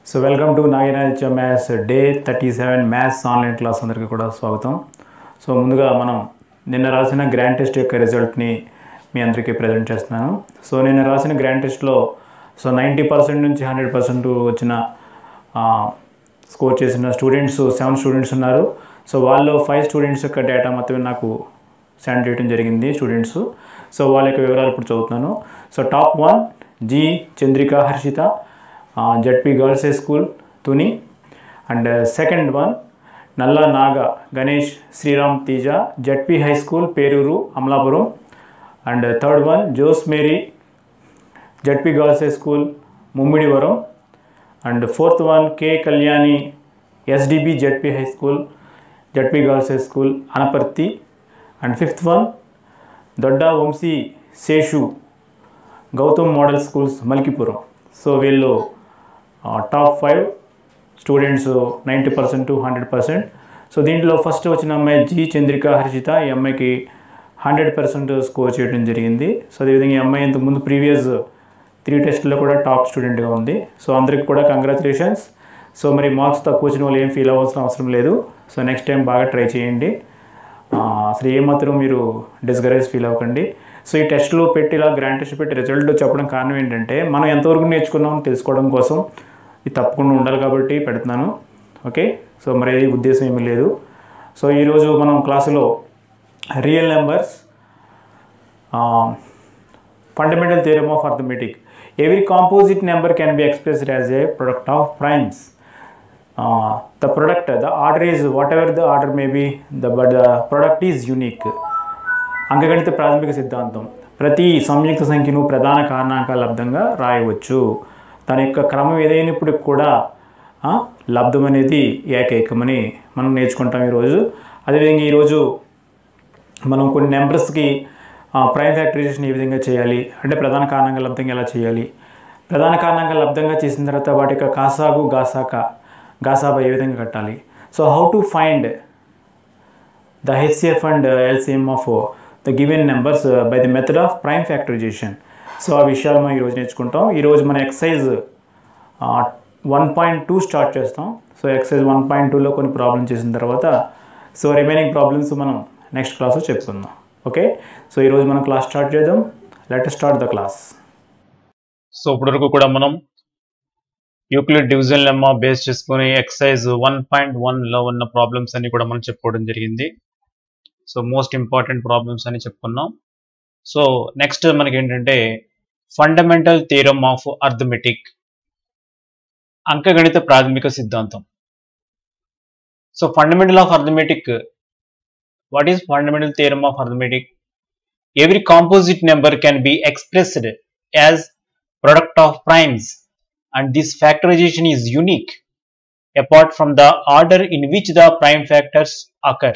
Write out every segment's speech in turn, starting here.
So welcome to Nagarajya maths day thirty seven maths online class అందరికీ కూడా స్వాగతం so ముందుగా మనం నిన్న రాసిన గ్రాండ్ టెస్ట్ యొక్క రిజల్ట్ని మీ అందరికీ ప్రజెంట్ చేస్తున్నాను సో నిన్న రాసిన గ్రాండ్ టెస్ట్లో సో నైంటీ పర్సెంట్ నుంచి హండ్రెడ్ పర్సెంట్ వచ్చిన స్కోర్ చేసిన స్టూడెంట్స్ సెవెన్ స్టూడెంట్స్ ఉన్నారు సో వాళ్ళు ఫైవ్ స్టూడెంట్స్ యొక్క డేటా మొత్తం నాకు సెండ్ చేయడం జరిగింది స్టూడెంట్స్ సో వాళ్ళ యొక్క వివరాలు ఇప్పుడు చదువుతున్నాను so top one G Chandrika Harshitha Z P girls high school Tuni and second one Nalla Naga Ganesh Sriram Teja Z P high school Peruru Amalapuram and third one Jose Mary Z P girls high school Mummidivaram and fourth one K Kalyani S D B Z P high school Z P girls high school Anaparthi and fifth one Dodda Vamsi Seshu Gautam model schools Malkipuram so వీళ్ళు top five students ninety percent to hundred percent so దీంట్లో first వచ్చిన అమ్మాయి G Chandrika Harshita ఈ అమ్మాయికి hundred percent score చేయడం జరిగింది so అదేవిధంగా ఈ అమ్మాయి ఇంతకుముందు ప్రీవియస్ త్రీ టెస్ట్లో కూడా టాప్ స్టూడెంట్గా ఉంది సో అందరికి కూడా కంగ్రాచులేషన్స్ సో మరి మార్క్స్ తక్కువ వచ్చిన వాళ్ళు ఏం ఫీల్ అవ్వాల్సిన అవసరం లేదు సో నెక్స్ట్ టైం బాగా ట్రై చేయండి అసలు ఏమాత్రం మీరు డిస్కరేజ్ ఫీల్ అవ్వకండి సో ఈ టెస్ట్లో పెట్టి ఇలా గ్రాండ్ టెస్ట్ పెట్టి రిజల్ట్ చెప్పడం కారణం ఏంటంటే మనం ఎంతవరకు నేర్చుకున్నాం తెలుసుకోవడం కోసం ఇది తప్పకుండా ఉండాలి కాబట్టి పెడుతున్నాను ఓకే సో మరి ఉద్దేశం ఏమీ లేదు సో ఈరోజు మనం క్లాసులో real numbers fundamental theorem of arithmetic every composite number can be expressed as a product of primes uh, the product the order is whatever the order may be the but the product is unique అంకగణిత ప్రాథమిక సిద్ధాంతం ప్రతి సంయుక్త సంఖ్యను ప్రధాన కారణాంకాల లబ్ధంగా రాయవచ్చు దాని యొక్క క్రమం ఏదైనప్పటికి కూడా లబ్ధం అనేది ఏకైకమని మనం నేర్చుకుంటాం ఈరోజు అదేవిధంగా ఈరోజు మనం కొన్ని నెంబర్స్కి ప్రైమ్ ఫ్యాక్టరైజేషన్ ఏ విధంగా చేయాలి అంటే ప్రధాన కారణంగా లబ్ధంగా ఎలా చేయాలి ప్రధాన కారణంగా లబ్ధంగా చేసిన తర్వాత వాటి యొక్క కాసాగు గాసాక గాసాబా ఏ విధంగా కట్టాలి so how to find the HCF and LCM of the given numbers by the method of prime factorisation so ఆ విషయాలు మనం ఈరోజు నేర్చుకుంటాం ఈరోజు మన exercise one point two start చేస్తాం సో ఎక్సైజ్ వన్ పాయింట్ టూలో కొన్ని ప్రాబ్లమ్స్ చేసిన తర్వాత సో రిమైనింగ్ ప్రాబ్లమ్స్ మనం నెక్స్ట్ క్లాస్లో చెప్పుకుందాం ఓకే సో ఈరోజు మనం క్లాస్ స్టార్ట్ చేద్దాం let start the class so ఇప్పటివరకు కూడా మనం యూక్లిడ్ డివిజన్ లెమ్మా బేస్ చేసుకుని ఎక్సైజ్ వన్ పాయింట్ వన్లో ఉన్న ప్రాబ్లమ్స్ అన్ని కూడా మనం చెప్పుకోవడం జరిగింది సో మోస్ట్ ఇంపార్టెంట్ ప్రాబ్లమ్స్ అని చెప్పుకున్నాం సో నెక్స్ట్ మనకి ఏంటంటే ఫండమెంటల్ థియరమ్ ఆఫ్ అర్థమెటిక్ అంకగణిత ప్రాథమిక సిద్ధాంతం so fundamental of arithmetic what is fundamental theorem of arithmetic every composite number can be expressed as product of primes and this factorization is unique apart from the order in which the prime factors occur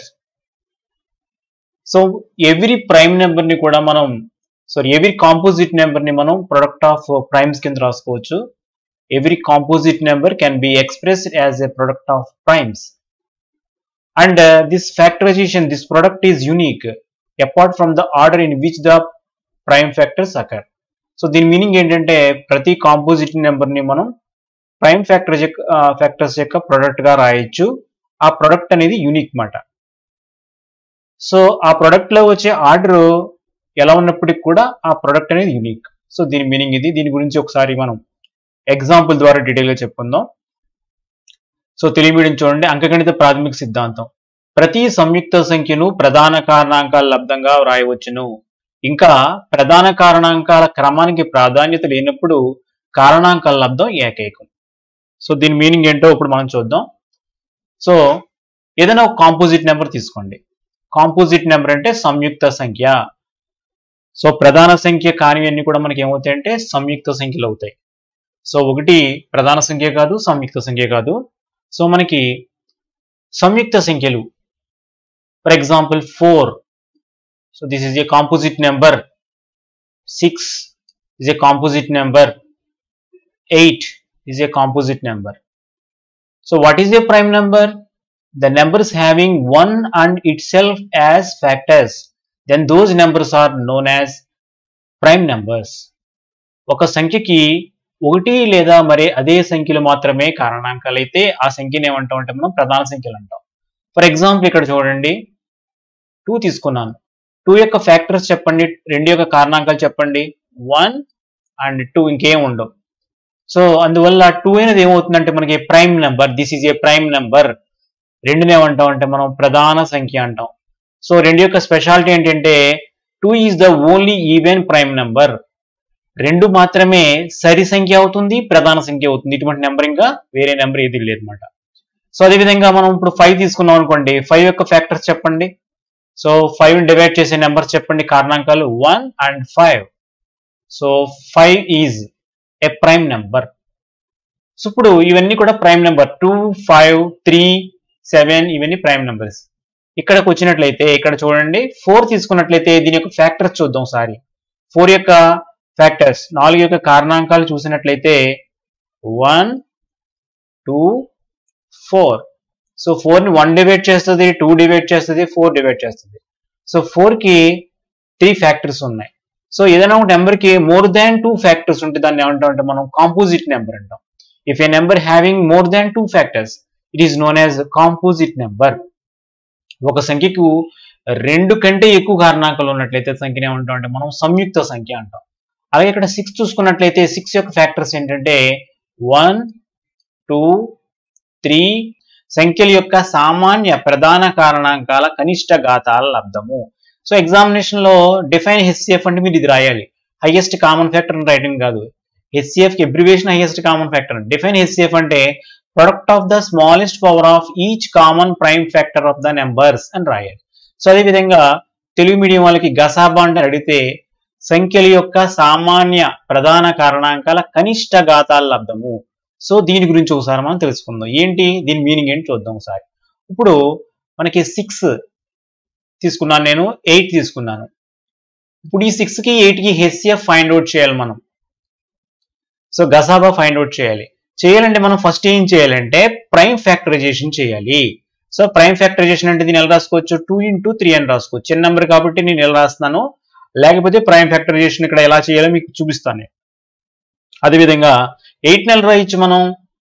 so every prime నెంబర్ని కూడా మనం sorry every composite నెంబర్ని మనం product of primes కింద రాసుకోవచ్చు every composite number can be expressed as a product of primes and uh, this factorization this product is unique apart from the order in which the prime factors occur so దీని meaning ఏంటంటే ప్రతి composite నెంబర్ని మనం prime factor factors యొక్క ప్రొడక్ట్గా రాయొచ్చు ఆ product అనేది unique మాట సో ఆ ప్రొడక్ట్లో వచ్చే ఆర్డర్ ఎలా ఉన్నప్పటికీ కూడా ఆ ప్రొడక్ట్ అనేది యూనిక్ సో దీని మీనింగ్ ఇది దీని గురించి ఒకసారి మనం ఎగ్జాంపుల్ ద్వారా డీటెయిల్గా చెప్పుకుందాం సో తెలుగు మీడియం చూడండి అంకగణిత ప్రాథమిక సిద్ధాంతం ప్రతి సంయుక్త సంఖ్యను ప్రధాన కారణాంకాల లబ్ధంగా వ్రాయవచ్చును ఇంకా ప్రధాన కారణాంకాల క్రమానికి ప్రాధాన్యత లేనప్పుడు కారణాంకాల లబ్ధం ఏకైకం సో దీని మీనింగ్ ఏంటో ఇప్పుడు మనం చూద్దాం సో ఏదైనా ఒక కాంపోజిట్ నెంబర్ తీసుకోండి కాంపోజిట్ నెంబర్ అంటే సంయుక్త సంఖ్య సో ప్రధాన సంఖ్య కానివన్నీ కూడా మనకి ఏమవుతాయంటే సంయుక్త సంఖ్యలు అవుతాయి సో ఒకటి ప్రధాన సంఖ్య కాదు సంయుక్త సంఖ్య కాదు సో మనకి సంయుక్త సంఖ్యలు for example four so this is a composite number six is a composite number eight is a composite number so what is a prime number the numbers having one and itself as factors then those numbers are known as prime numbers ఒక సంఖ్యకి ఒకటి లేదా మరి అదే సంఖ్యలు మాత్రమే కారణాంకాలు అయితే ఆ సంఖ్యను ఏమంటాం అంటే మనం ప్రధాన సంఖ్యలు అంటాం ఫర్ ఎగ్జాంపుల్ ఇక్కడ చూడండి టూ తీసుకున్నాను టూ యొక్క ఫ్యాక్టర్స్ చెప్పండి రెండు యొక్క కారణాంకాలు చెప్పండి వన్ అండ్ టూ ఇంకేం ఉండవు సో అందువల్ల టూ అనేది ఏమవుతుందంటే మనకి prime number this is a prime number రెండునే ఏమంటాం అంటే మనం ప్రధాన సంఖ్య అంటాం సో రెండు యొక్క స్పెషాలిటీ ఏంటంటే two is the only even prime number రెండు మాత్రమే సరి సంఖ్య అవుతుంది ప్రధాన సంఖ్య అవుతుంది ఇటువంటి నెంబర్ ఇంకా వేరే నెంబర్ ఏది లేదన్నమాట సో అదేవిధంగా మనం ఇప్పుడు ఫైవ్ తీసుకున్నాం అనుకోండి ఫైవ్ యొక్క ఫ్యాక్టర్స్ చెప్పండి సో ఫైవ్ డివైడ్ చేసే నెంబర్స్ చెప్పండి కారణాంకాలు one and five so five is a prime number so ఇప్పుడు ఇవన్నీ కూడా prime number two five three seven ఇవన్నీ ప్రైమ్ నెంబర్స్ ఇక్కడికి వచ్చినట్లయితే ఇక్కడ చూడండి ఫోర్ తీసుకున్నట్లయితే దీని యొక్క ఫ్యాక్టర్స్ చూద్దాం ఒకసారి ఫోర్ యొక్క ఫ్యాక్టర్స్ నాలుగు యొక్క కారణాంకాలు చూసినట్లయితే one two four so four ని వన్ డివైడ్ చేస్తుంది టూ డివైడ్ చేస్తుంది ఫోర్ డివైడ్ చేస్తుంది సో ఫోర్ కి త్రీ ఫ్యాక్టర్స్ ఉన్నాయి సో ఏదైనా ఒక నెంబర్ కి మోర్ దాన్ టూ ఫ్యాక్టర్స్ ఉంటే దాన్ని ఏమంటాం అంటే మనం కాంపోజిట్ నెంబర్ అంటాం if a number having more than two factors it is known as composite number ఒక సంఖ్యకు రెండు కంటే ఎక్కువ కారణాంకాలు ఉన్నట్లయితే సంఖ్యను ఏమంటాం అంటే మనం సంయుక్త సంఖ్య అంటాం అలాగే ఇక్కడ సిక్స్ చూసుకున్నట్లయితే సిక్స్ యొక్క ఫ్యాక్టర్స్ ఏంటంటే వన్ టూ త్రీ సంఖ్యల యొక్క సామాన్య ప్రధాన కారణాంకాల కనిష్ట ఘాతాల లబ్ధము సో ఎగ్జామినేషన్ లో డిఫైన్ హెచ్సిఎఫ్ అంటే మీరు ఇది రాయాలి హైయెస్ట్ కామన్ ఫ్యాక్టర్ అని రాయడం కాదు హెచ్సిఎఫ్ కి abbreviation highest common factor define H C F అంటే product of the smallest power of each common prime factor of the numbers అని రాయాలి సో అదేవిధంగా తెలుగు మీడియం వాళ్ళకి గసాబా అంటే అడిగితే సంఖ్యల యొక్క సామాన్య ప్రధాన కారణాంకాల కనిష్ట ఘాతాల లబ్ధము సో దీని గురించి ఒకసారి మనం తెలుసుకుందాం ఏంటి దీని మీనింగ్ ఏంటి చూద్దాం ఒకసారి ఇప్పుడు మనకి సిక్స్ తీసుకున్నాను నేను ఎయిట్ తీసుకున్నాను ఇప్పుడు ఈ సిక్స్ కి ఎయిట్ కి హెచ్సిఎఫ్ ఫైండ్ అవుట్ చేయాలి మనం సో గసాబా ఫైండ్ అవుట్ చేయాలి చేయాలంటే మనం ఫస్ట్ ఏం చేయాలంటే ప్రైమ్ ఫ్యాక్టరైజేషన్ చేయాలి సో ప్రైమ్ ఫ్యాక్టరైజేషన్ అంటే దీన్ని ఎలా రాసుకోవచ్చు టూ ఇంటూ త్రీ అని రాసుకోవచ్చు చిన్న నెంబర్ కాబట్టి నేను ఎలా రాస్తున్నాను లేకపోతే ప్రైమ్ ఫ్యాక్టరైజేషన్ ఇక్కడ ఎలా చేయాలో మీకు చూపిస్తాను నేను. అదేవిధంగా ఎయిట్ నెల రాయొచ్చు మనం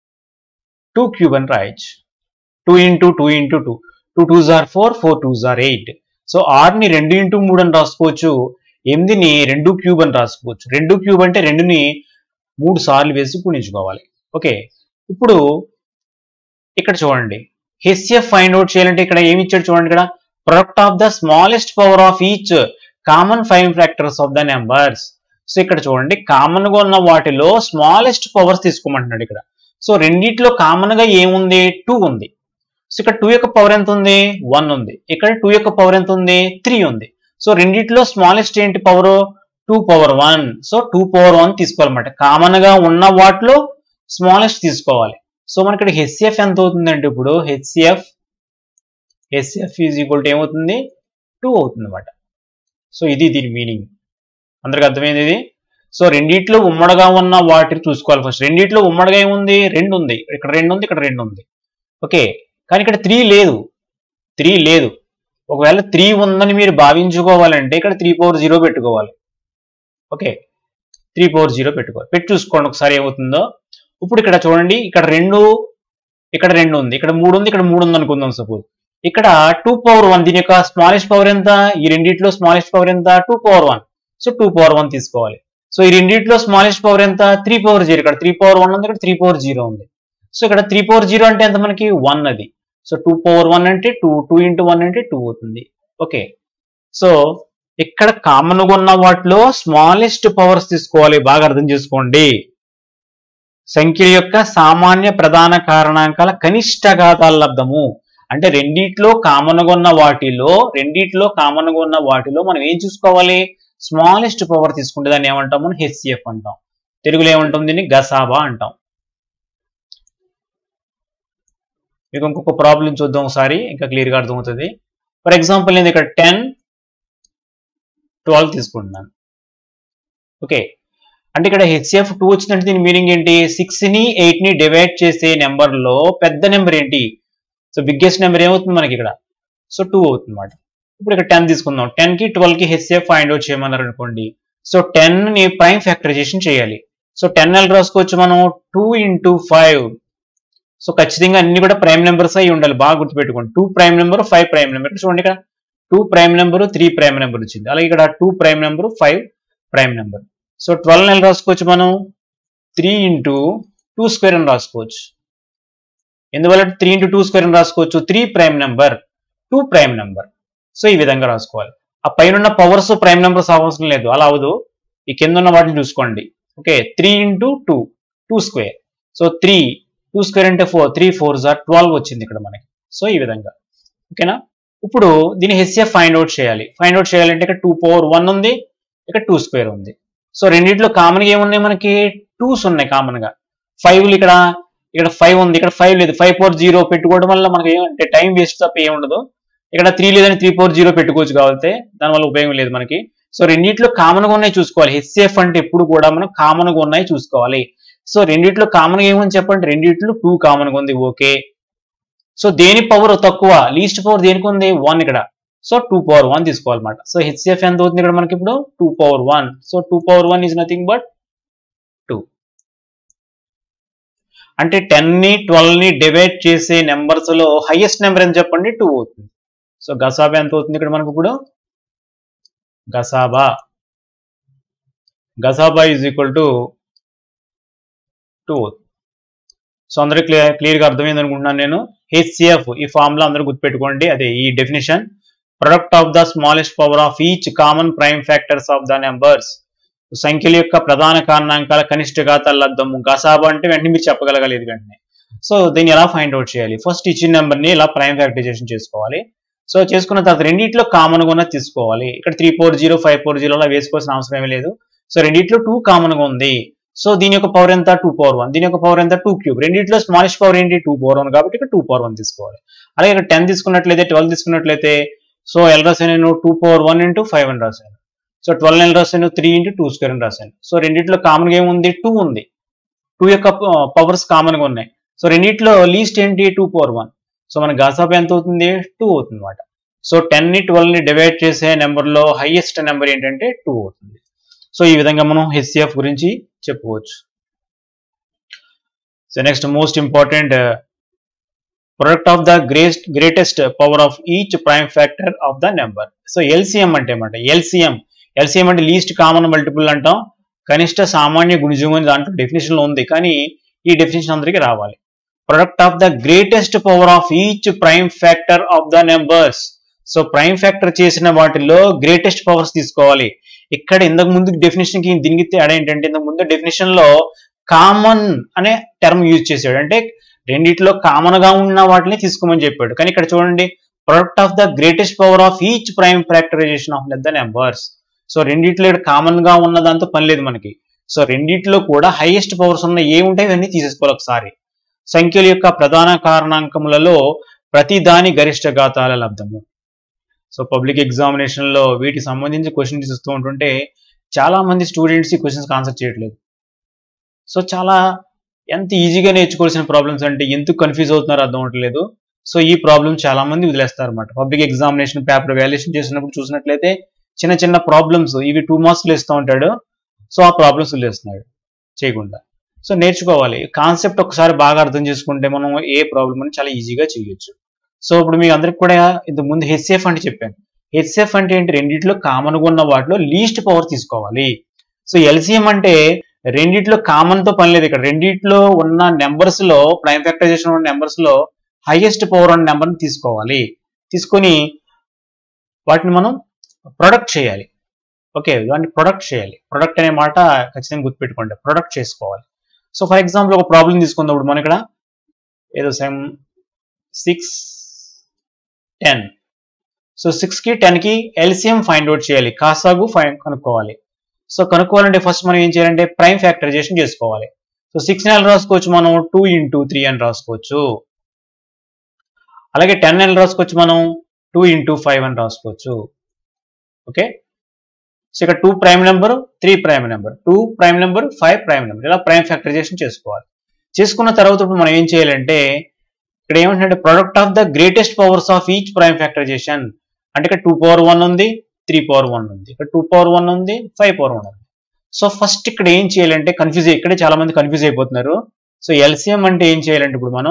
టూ క్యూబ్ అని రాయొచ్చు two into two into two two two jar four four two are eight so ఆర్ని రెండు ఇంటూ మూడు అని రాసుకోవచ్చు ఎనిమిదిని రెండు క్యూబ్ అని రాసుకోవచ్చు రెండు క్యూబ్ అంటే రెండుని మూడు సార్లు వేసి గుణించుకోవాలి ఓకే ఇప్పుడు ఇక్కడ చూడండి హెచ్సిఎఫ్ ఫైండ్ అవుట్ చేయాలంటే ఇక్కడ ఏమి ఇచ్చాడు చూడండి ఇక్కడ product of the smallest power of each common five factors of the numbers so ఇక్కడ చూడండి కామన్ గా ఉన్న వాటిలో స్మాలెస్ట్ పవర్స్ తీసుకోమంటున్నాడు ఇక్కడ సో రెండిట్లో కామన్ గా ఏముంది టూ ఉంది సో ఇక్కడ టూ యొక్క పవర్ ఎంత ఉంది వన్ ఉంది ఇక్కడ టూ యొక్క పవర్ ఎంత ఉంది త్రీ ఉంది సో రెండిట్లో స్మాలెస్ట్ ఏంటి power two power one so two power one తీసుకోవాలన్నమాట కామన్ గా ఉన్న వాటిలో స్మాలెస్ట్ తీసుకోవాలి సో మనకి ఇక్కడ హెచ్సిఎఫ్ ఎంత అవుతుందంటే ఇప్పుడు H C F H C F is equal to ఏమవుతుంది టూ అవుతుంది అనమాట సో ఇది దీని మీనింగ్ అందరికి అర్థమైంది ఇది సో రెండిట్లో ఉమ్మడిగా ఉన్న వాటిని చూసుకోవాలి ఫస్ట్ రెండిట్లో ఉమ్మడిగా ఏముంది రెండు ఉంది ఇక్కడ రెండు ఉంది ఇక్కడ రెండు ఉంది ఓకే కానీ ఇక్కడ త్రీ లేదు త్రీ లేదు ఒకవేళ త్రీ ఉందని మీరు భావించుకోవాలంటే ఇక్కడ త్రీ పవర్ జీరో పెట్టుకోవాలి ఓకే త్రీ పవర్ జీరో పెట్టుకోవాలి పెట్టి చూసుకోండి ఒకసారి ఏమవుతుందో ఇప్పుడు ఇక్కడ చూడండి ఇక్కడ రెండు ఇక్కడ రెండు ఉంది ఇక్కడ మూడు ఉంది ఇక్కడ మూడు ఉంది అనుకుందాం సపోజ్ ఇక్కడ టూ పవర్ వన్ దీని యొక్క స్మాలెస్ట్ పవర్ ఎంత ఈ రెండిట్లో స్మాలెస్ట్ పవర్ ఎంత two power one so two power one తీసుకోవాలి సో ఈ రెండిట్లో స్మాలెస్ట్ పవర్ ఎంత త్రీ పవర్ జీరో ఇక్కడ త్రీ పవర్ వన్ ఉంది ఇక్కడ త్రీ పవర్ జీరో ఉంది సో ఇక్కడ త్రీ పవర్ జీరో అంటే ఎంత మనకి వన్ అది సో టూ పవర్ వన్ అంటే టూ టూ ఇంటూ వన్ అంటే టూ అవుతుంది ఓకే సో ఇక్కడ కామన్ గా ఉన్న వాటిలో స్మాలెస్ట్ పవర్స్ తీసుకోవాలి బాగా అర్థం చేసుకోండి సంఖ్యల యొక్క సామాన్య ప్రధాన కారణాంకాల కనిష్ట ఘాతాల లబ్ధము అంటే రెండిట్లో కామన్ గా ఉన్న వాటిలో రెండిట్లో కామన్ గా ఉన్న వాటిలో మనం ఏం చూసుకోవాలి స్మాలెస్ట్ పవర్ తీసుకుంటే దాన్ని ఏమంటాం మనం హెచ్సిఎఫ్ అంటాం తెలుగులో ఏమంటాం దీన్ని గసాబా అంటాం మీకు ఇంకొక ప్రాబ్లం చూద్దాం ఒకసారి ఇంకా క్లియర్ గా అర్థమవుతుంది ఫర్ ఎగ్జాంపుల్ నేను ఇక్కడ టెన్ ట్వెల్వ్ తీసుకుంటున్నాను ఓకే అంటే ఇక్కడ హెచ్సిఎఫ్ టూ వచ్చిందంటే దీని మీనింగ్ ఏంటి సిక్స్ ని ఎయిట్ ని డివైడ్ చేసే నెంబర్ లో పెద్ద నెంబర్ ఏంటి సో బిగ్గెస్ట్ నెంబర్ ఏమవుతుంది మనకి ఇక్కడ సో టూ అవుతుంది అనమాట ఇప్పుడు ఇక్కడ టెన్ తీసుకుందాం టెన్ కి ట్వెల్వ్ కి హెచ్సిఎఫ్ ఫైండ్ అవుట్ చేయమన్నారు అనుకోండి సో టెన్ ని ప్రైమ్ ఫ్యాక్టరైజేషన్ చేయాలి సో టెన్ ఎల్ రాసుకోవచ్చు మనం టూ ఇంటూ ఫైవ్ సో ఖచ్చితంగా అన్ని కూడా ప్రైమ్ నెంబర్స్ అయి ఉండాలి బాగా గుర్తుపెట్టుకోండి two prime number five prime number చూడండి ఇక్కడ two prime number three prime number వచ్చింది అలాగే ఇక్కడ two prime number five prime number so twelve నెల రాసుకోవచ్చు మనం త్రీ ఇంటూ టూ స్క్వేర్ అని రాసుకోవచ్చు ఎందువల్ల త్రీ ఇంటూ టూ స్క్వేర్ అని రాసుకోవచ్చు three prime number two prime number so ఈ విధంగా రాసుకోవాలి ఆ పైన ఉన్న పవర్స్ ప్రైమ్ నెంబర్స్ అవసరం లేదు అలా అవదు ఈ కింద ఉన్న వాటిని చూసుకోండి okay three into two two square so three two square అంటే four three four are twelve వచ్చింది ఇక్కడ మనకి సో ఈ విధంగా ఓకేనా ఇప్పుడు దీన్ని హెచ్సిఎఫ్ ఫైండ్ అవుట్ చేయాలి ఫైండ్ అవుట్ చేయాలంటే ఇక్కడ టూ పవర్ వన్ ఉంది ఇక్కడ టూ స్క్వేర్ ఉంది సో రెండిట్లో కామన్ గా ఏమున్నాయి మనకి టూస్ ఉన్నాయి కామన్ గా ఫైవ్ ఇక్కడ ఇక్కడ ఫైవ్ ఉంది ఇక్కడ ఫైవ్ లేదు ఫైవ్ ఫోర్ జీరో పెట్టుకోవడం వల్ల మనకి ఏమంటే టైం వేస్ట్ తప్ప ఏమి ఉండదు ఇక్కడ త్రీ లేదని త్రీ ఫోర్ జీరో పెట్టుకోవచ్చు కావాలంటే దానివల్ల ఉపయోగం లేదు మనకి సో రెండిట్లో కామన్ గా ఉన్నాయి చూసుకోవాలి హెచ్సిఎఫ్ అంటే ఎప్పుడు కూడా మనం కామన్ గా ఉన్నాయి చూసుకోవాలి సో రెండిట్లో కామన్ గా ఏమని చెప్పండి రెండిట్లో టూ కామన్ గా ఉంది ఓకే సో దేని పవర్ తక్కువ లీస్ట్ పవర్ దేనికి ఉంది వన్ ఇక్కడ సో టూ పవర్ వన్ తీసుకోవాలన్నమాట సో హెచ్సిఎఫ్ ఎంత అవుతుంది ఇక్కడ మనకి ఇప్పుడు two power one so two power one is nothing but two అంటే టెన్ ని ట్వెల్వ్ ని డివైడ్ చేసే నెంబర్స్ లో హైయెస్ట్ నెంబర్ ఎంత చెప్పండి టూ అవుతుంది సో గసాబా ఎంత అవుతుంది ఇక్కడ మనకు ఇప్పుడు గసాబా గసాబా is equal to two so అందరికి క్లియర్ క్లియర్గా అర్థమైంది అనుకుంటున్నాను నేను హెచ్సిఎఫ్ ఈ ఫార్ములా అందరూ గుర్తుపెట్టుకోండి అదే ఈ definition product of the smallest power of each common prime factors of the numbers సంఖ్యల యొక్క ప్రధాన కారణాంకాల కనిష్ట ఘాతాల లబ్ధము గసాబా అంటే వెంటనే మీరు చెప్పగలగలేదు వెంటనే సో దీన్ని ఎలా ఫైండ్ అవుట్ చేయాలి ఫస్ట్ ఇచ్చిన నెంబర్ని ఇలా ప్రైమ్ ఫ్యాక్టరైజేషన్ చేసుకోవాలి సో చేసుకున్న తర్వాత రెండిట్లో కామన్ గా ఉన్నది తీసుకోవాలి ఇక్కడ three four zero five four zero అలా వేసుకోవాల్సిన అవసరం ఏమీ లేదు సో రెండిట్లో టూ కామన్ గా ఉంది సో దీని యొక్క పవర్ ఎంత టూ పవర్ వన్ దీని యొక్క పవర్ ఎంత టూ క్యూబ్ రెండిట్లో స్మాలెస్ట్ పవర్ ఏంటి టూ పవర్ వన్ కాబట్టి ఇక్కడ టూ పవర్ వన్ తీసుకోవాలి అలాగే ఇక్కడ టెన్ తీసుకున్నట్లయితే ట్వెల్వ్ తీసుకున్నట్లయితే సో ఎల్ రాసాను నేను two power one into five అని రాశాను సో ట్వెల్వ్ ఎల్ రాసాను త్రీ ఇంటూ టూ స్క్వేర్ అని రాశాను సో రెండిట్లో కామన్ గా ఏముంది టూ ఉంది టూ యొక్క పవర్స్ కామన్ గా ఉన్నాయి సో రెండిట్లో లీస్ట్ ఏంటి టూ పవర్ వన్ సో మన గాసాప్ ఎంత అవుతుంది టూ అవుతుంది అనమాట సో టెన్ ని ట్వెల్వ్ ని డివైడ్ చేసే నెంబర్ లో హైయెస్ట్ నెంబర్ ఏంటంటే టూ అవుతుంది సో ఈ విధంగా మనం హెచ్సిఎఫ్ గురించి చెప్పుకోవచ్చు so next most important product of the greatest greatest power of each prime factor of the number so LCM అంటే ఏమంట ఎల్సిఎం ఎల్సిఎం అంటే లీస్ట్ కామన్ మల్టిపుల్ అంటాం కనిష్ట సామాన్య గుణిజం అని దాంట్లో డెఫినేషన్ లో ఉంది కానీ ఈ డెఫినేషన్ అందరికీ రావాలి product of the greatest power of each prime factor of the numbers so prime factor చేసిన వాటిలో గ్రేటెస్ట్ పవర్స్ తీసుకోవాలి ఇక్కడ ఇంతకు ముందు డెఫినేషన్ కి దీనికి తేడా ఏంటంటే ఇంతకు ముందు డెఫినేషన్ లో కామన్ అనే టర్మ్ యూజ్ చేశాడు అంటే రెండిట్లో కామన్ గా ఉన్న వాటిని తీసుకోమని చెప్పాడు కానీ ఇక్కడ చూడండి product of the greatest power of each prime factorisation of the numbers so రెండిట్లో ఇక్కడ కామన్ గా ఉన్న దాంతో పని లేదు మనకి సో రెండిట్లో కూడా హైయెస్ట్ పవర్స్ ఉన్న ఏ ఉంటాయి ఇవన్నీ తీసేసుకోవాలి ఒకసారి సంఖ్యల యొక్క ప్రధాన కారణాంకములలో ప్రతి దాని గరిష్ట ఘాతాల లబ్ధము సో పబ్లిక్ ఎగ్జామినేషన్ లో వీటికి సంబంధించి క్వశ్చన్స్ ఇస్తూ ఉంటుంటే చాలా మంది స్టూడెంట్స్ ఈ క్వశ్చన్స్ ఆన్సర్ చేయట్లేదు సో చాలా ఎంత ఈజీగా నేర్చుకోవాల్సిన ప్రాబ్లమ్స్ అంటే ఎందుకు కన్ఫ్యూజ్ అవుతున్నారో అర్థం అవట్లేదు సో ఈ ప్రాబ్లమ్ చాలా మంది వదిలేస్తారు అనమాట పబ్లిక్ ఎగ్జామినేషన్ పేపర్ వాల్యుయేషన్ చేసినప్పుడు చూసినట్లయితే చిన్న చిన్న ప్రాబ్లమ్స్ ఇవి టూ మార్క్స్లు ఇస్తూ ఉంటాడు సో ఆ ప్రాబ్లమ్స్ వదిలేస్తున్నాడు చేయకుండా సో నేర్చుకోవాలి కాన్సెప్ట్ ఒకసారి బాగా అర్థం చేసుకుంటే మనం ఏ ప్రాబ్లమ్ అని చాలా ఈజీగా చేయొచ్చు సో ఇప్పుడు మీకు అందరికి కూడా ఇంత ముందు హెచ్సిఎఫ్ అంటే చెప్పాను హెచ్సిఎఫ్ అంటే ఏంటి రెండిట్లో కామన్గా ఉన్న వాటిలో లీస్ట్ పవర్ తీసుకోవాలి సో ఎల్సిఎం అంటే రెండిట్లో కామన్ తో పని లేదు ఇక్కడ రెండిట్లో ఉన్న నెంబర్స్ లో ప్రైమ్ ఫ్యాక్టరైజేషన్ ఉన్న నెంబర్స్ లో హైయెస్ట్ పవర్ ఉన్న నెంబర్ని తీసుకోవాలి తీసుకొని వాటిని మనం ప్రొడక్ట్ చేయాలి ఓకే దాన్ని ప్రొడక్ట్ చేయాలి ప్రొడక్ట్ అనే మాట ఖచ్చితంగా గుర్తుపెట్టుకోండి ప్రొడక్ట్ చేసుకోవాలి సో ఫర్ ఎగ్జాంపుల్ ఒక ప్రాబ్లం తీసుకుందాం ఇప్పుడు మనం ఇక్కడ ఏదో సేమ్ సిక్స్ టెన్ సో సిక్స్కి టెన్కి ఎల్సిఎం ఫైండ్ అవుట్ చేయాలి కాసాగు ఫైన్ కనుక్కోవాలి సో కనుక్కోవాలంటే ఫస్ట్ మనం ఏం చేయాలంటే ప్రైమ్ ఫ్యాక్టరైజేషన్ చేసుకోవాలి సో సిక్స్ నెల రాసుకోవచ్చు మనం టూ ఇంటూ త్రీ అని రాసుకోవచ్చు అలాగే టెన్ నెల రాసుకోవచ్చు మనం టూ ఇంటూ ఫైవ్ అని రాసుకోవచ్చు ఓకే సో ఇక్కడ two prime number three prime number two prime number five prime number ఇలా ప్రైమ్ ఫ్యాక్టరైజేషన్ చేసుకోవాలి చేసుకున్న తర్వాత ఇప్పుడు మనం ఏం చేయాలంటే ఇక్కడ ఏమంటే product of the greatest powers of each prime factorisation అంటే ఇక్కడ టూ పవర్ వన్ ఉంది త్రీ పవర్ వన్ ఉంది ఇక్కడ టూ పవర్ వన్ ఉంది ఫైవ్ పవర్ వన్ ఉంది సో ఫస్ట్ ఇక్కడ ఏం చేయాలంటే కన్ఫ్యూజ్ ఇక్కడే చాలా మంది కన్ఫ్యూజ్ అయిపోతున్నారు సో ఎల్సిఎం అంటే ఏం చేయాలంటే ఇప్పుడు మనం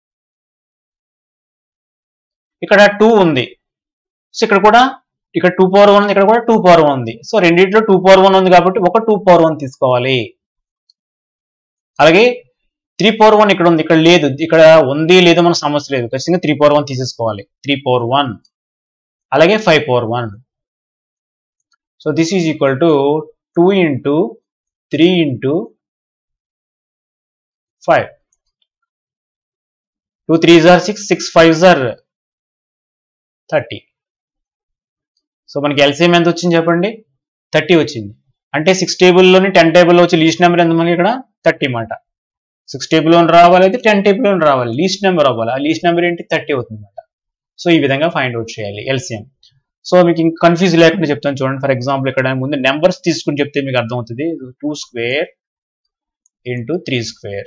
ఇక్కడ టూ ఉంది సో ఇక్కడ కూడా ఇక్కడ టూ పవర్ వన్ ఉంది ఇక్కడ కూడా టూ పవర్ వన్ ఉంది సో రెండింటిలో టూ పవర్ వన్ ఉంది కాబట్టి ఒక టూ పవర్ వన్ తీసుకోవాలి అలాగే త్రీ పవర్ వన్ ఇక్కడ ఉంది ఇక్కడ లేదు ఇక్కడ ఉంది లేదో మన సమస్య లేదు ఖచ్చితంగా త్రీ పవర్ వన్ తీసేసుకోవాలి త్రీ పవర్ వన్ అలాగే five power one so this is equal to two into three into five two three are six six five are thirty so మనకి ఎల్సిఎం ఎంత వచ్చింది చెప్పండి థర్టీ వచ్చింది అంటే సిక్స్ టేబుల్లోని టెన్ టేబుల్లో వచ్చి లీస్ట్ నెంబర్ ఎంత మనకి ఇక్కడ థర్టీ మాట సిక్స్ టేబుల్లో రావాలి అయితే టెన్ టేబుల్లో రావాలి లీస్ట్ నెంబర్ అవ్వాలి ఆ లీస్ట్ నెంబర్ ఏంటి థర్టీ అవుతుంది అనమాట సో ఈ విధంగా ఫైండ్ అవుట్ చేయాలి ఎల్సిఎం సో మీకు ఇంకా కన్ఫ్యూజ్ లేకుండా చెప్తాను చూడండి ఫర్ ఎగ్జాంపుల్ ఇక్కడ ముందు నెంబర్స్ తీసుకుని చెప్తే మీకు అర్థమవుతుంది two square into three square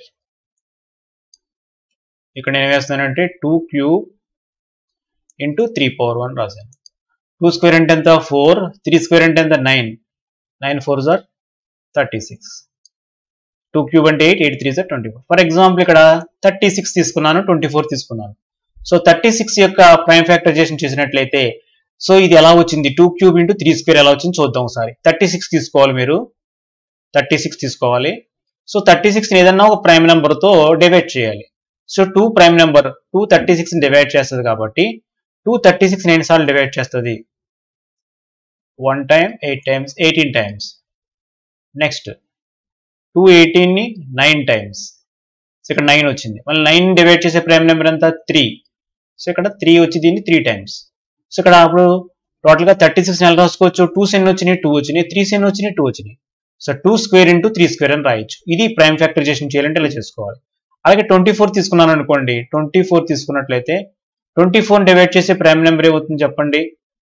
ఇక్కడ నేను వేస్తానంటే two cube into three power one రాశాను టూ స్క్వేర్ అంటే ఎంత ఫోర్ త్రీ స్క్వేర్ అంటే ఎంత nine nine four are thirty six two cube అంటే eight eight three jar twenty four for example ఇక్కడ థర్టీ సిక్స్ తీసుకున్నాను ట్వంటీ ఫోర్ తీసుకున్నాను so thirty six యొక్క ప్రైమ్ ఫ్యాక్టరైజేషన్ చేసినట్లయితే సో ఇది ఎలా వచ్చింది two cube into three square ఎలా వచ్చింది చూద్దాం ఒకసారి థర్టీ సిక్స్ తీసుకోవాలి మీరు థర్టీ సిక్స్ తీసుకోవాలి సో థర్టీ సిక్స్ ఏదన్నా ఒక ప్రైమ్ నెంబర్తో డివైడ్ చేయాలి so two prime number two thirty six divide చేస్తుంది కాబట్టి టూ థర్టీ సిక్స్ ఎన్ని సార్లు డివైడ్ చేస్తుంది one time eight times eighteen times next two ఎయిటీన్ని నైన్ టైమ్స్ సో ఇక్కడ నైన్ వచ్చింది మళ్ళీ నైన్ డివైడ్ చేసే ప్రైమ్ నెంబర్ ఎంత త్రీ సో ఇక్కడ త్రీ వచ్చి దీన్ని త్రీ టైమ్స్ సో ఇక్కడ అప్పుడు టోటల్గా థర్టీ సిక్స్ నెల రాసుకోవచ్చు టూ సెన్ వచ్చినాయి టూ వచ్చినాయి త్రీ సెన్ వచ్చినాయి టూ వచ్చినాయి so two square into three square అని రాయొచ్చు ఇది ప్రైమ్ ఫ్యాక్టరైజేషన్ చేయాలంటే ఇలా చేసుకోవాలి అలాగే ట్వంటీ ఫోర్ తీసుకున్నాను అనుకోండి ట్వంటీ ఫోర్ తీసుకున్నట్లయితే ట్వంటీ ఫోర్ డివైడ్ చేసే ప్రైమ్ నెంబర్ ఏమవుతుంది చెప్పండి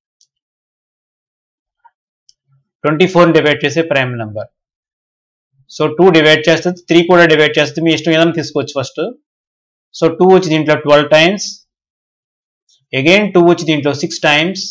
ట్వంటీ ఫోర్ డివైడ్ చేసే prime number so two divide చేస్తుంది త్రీ కూడా డివైడ్ చేస్తుంది మీ ఇష్టం ఏదైనా తీసుకోవచ్చు ఫస్ట్ సో టూ వచ్చి దీంట్లో ట్వెల్వ్ టైమ్స్ అగైన్ టూ వచ్చి దీంట్లో six times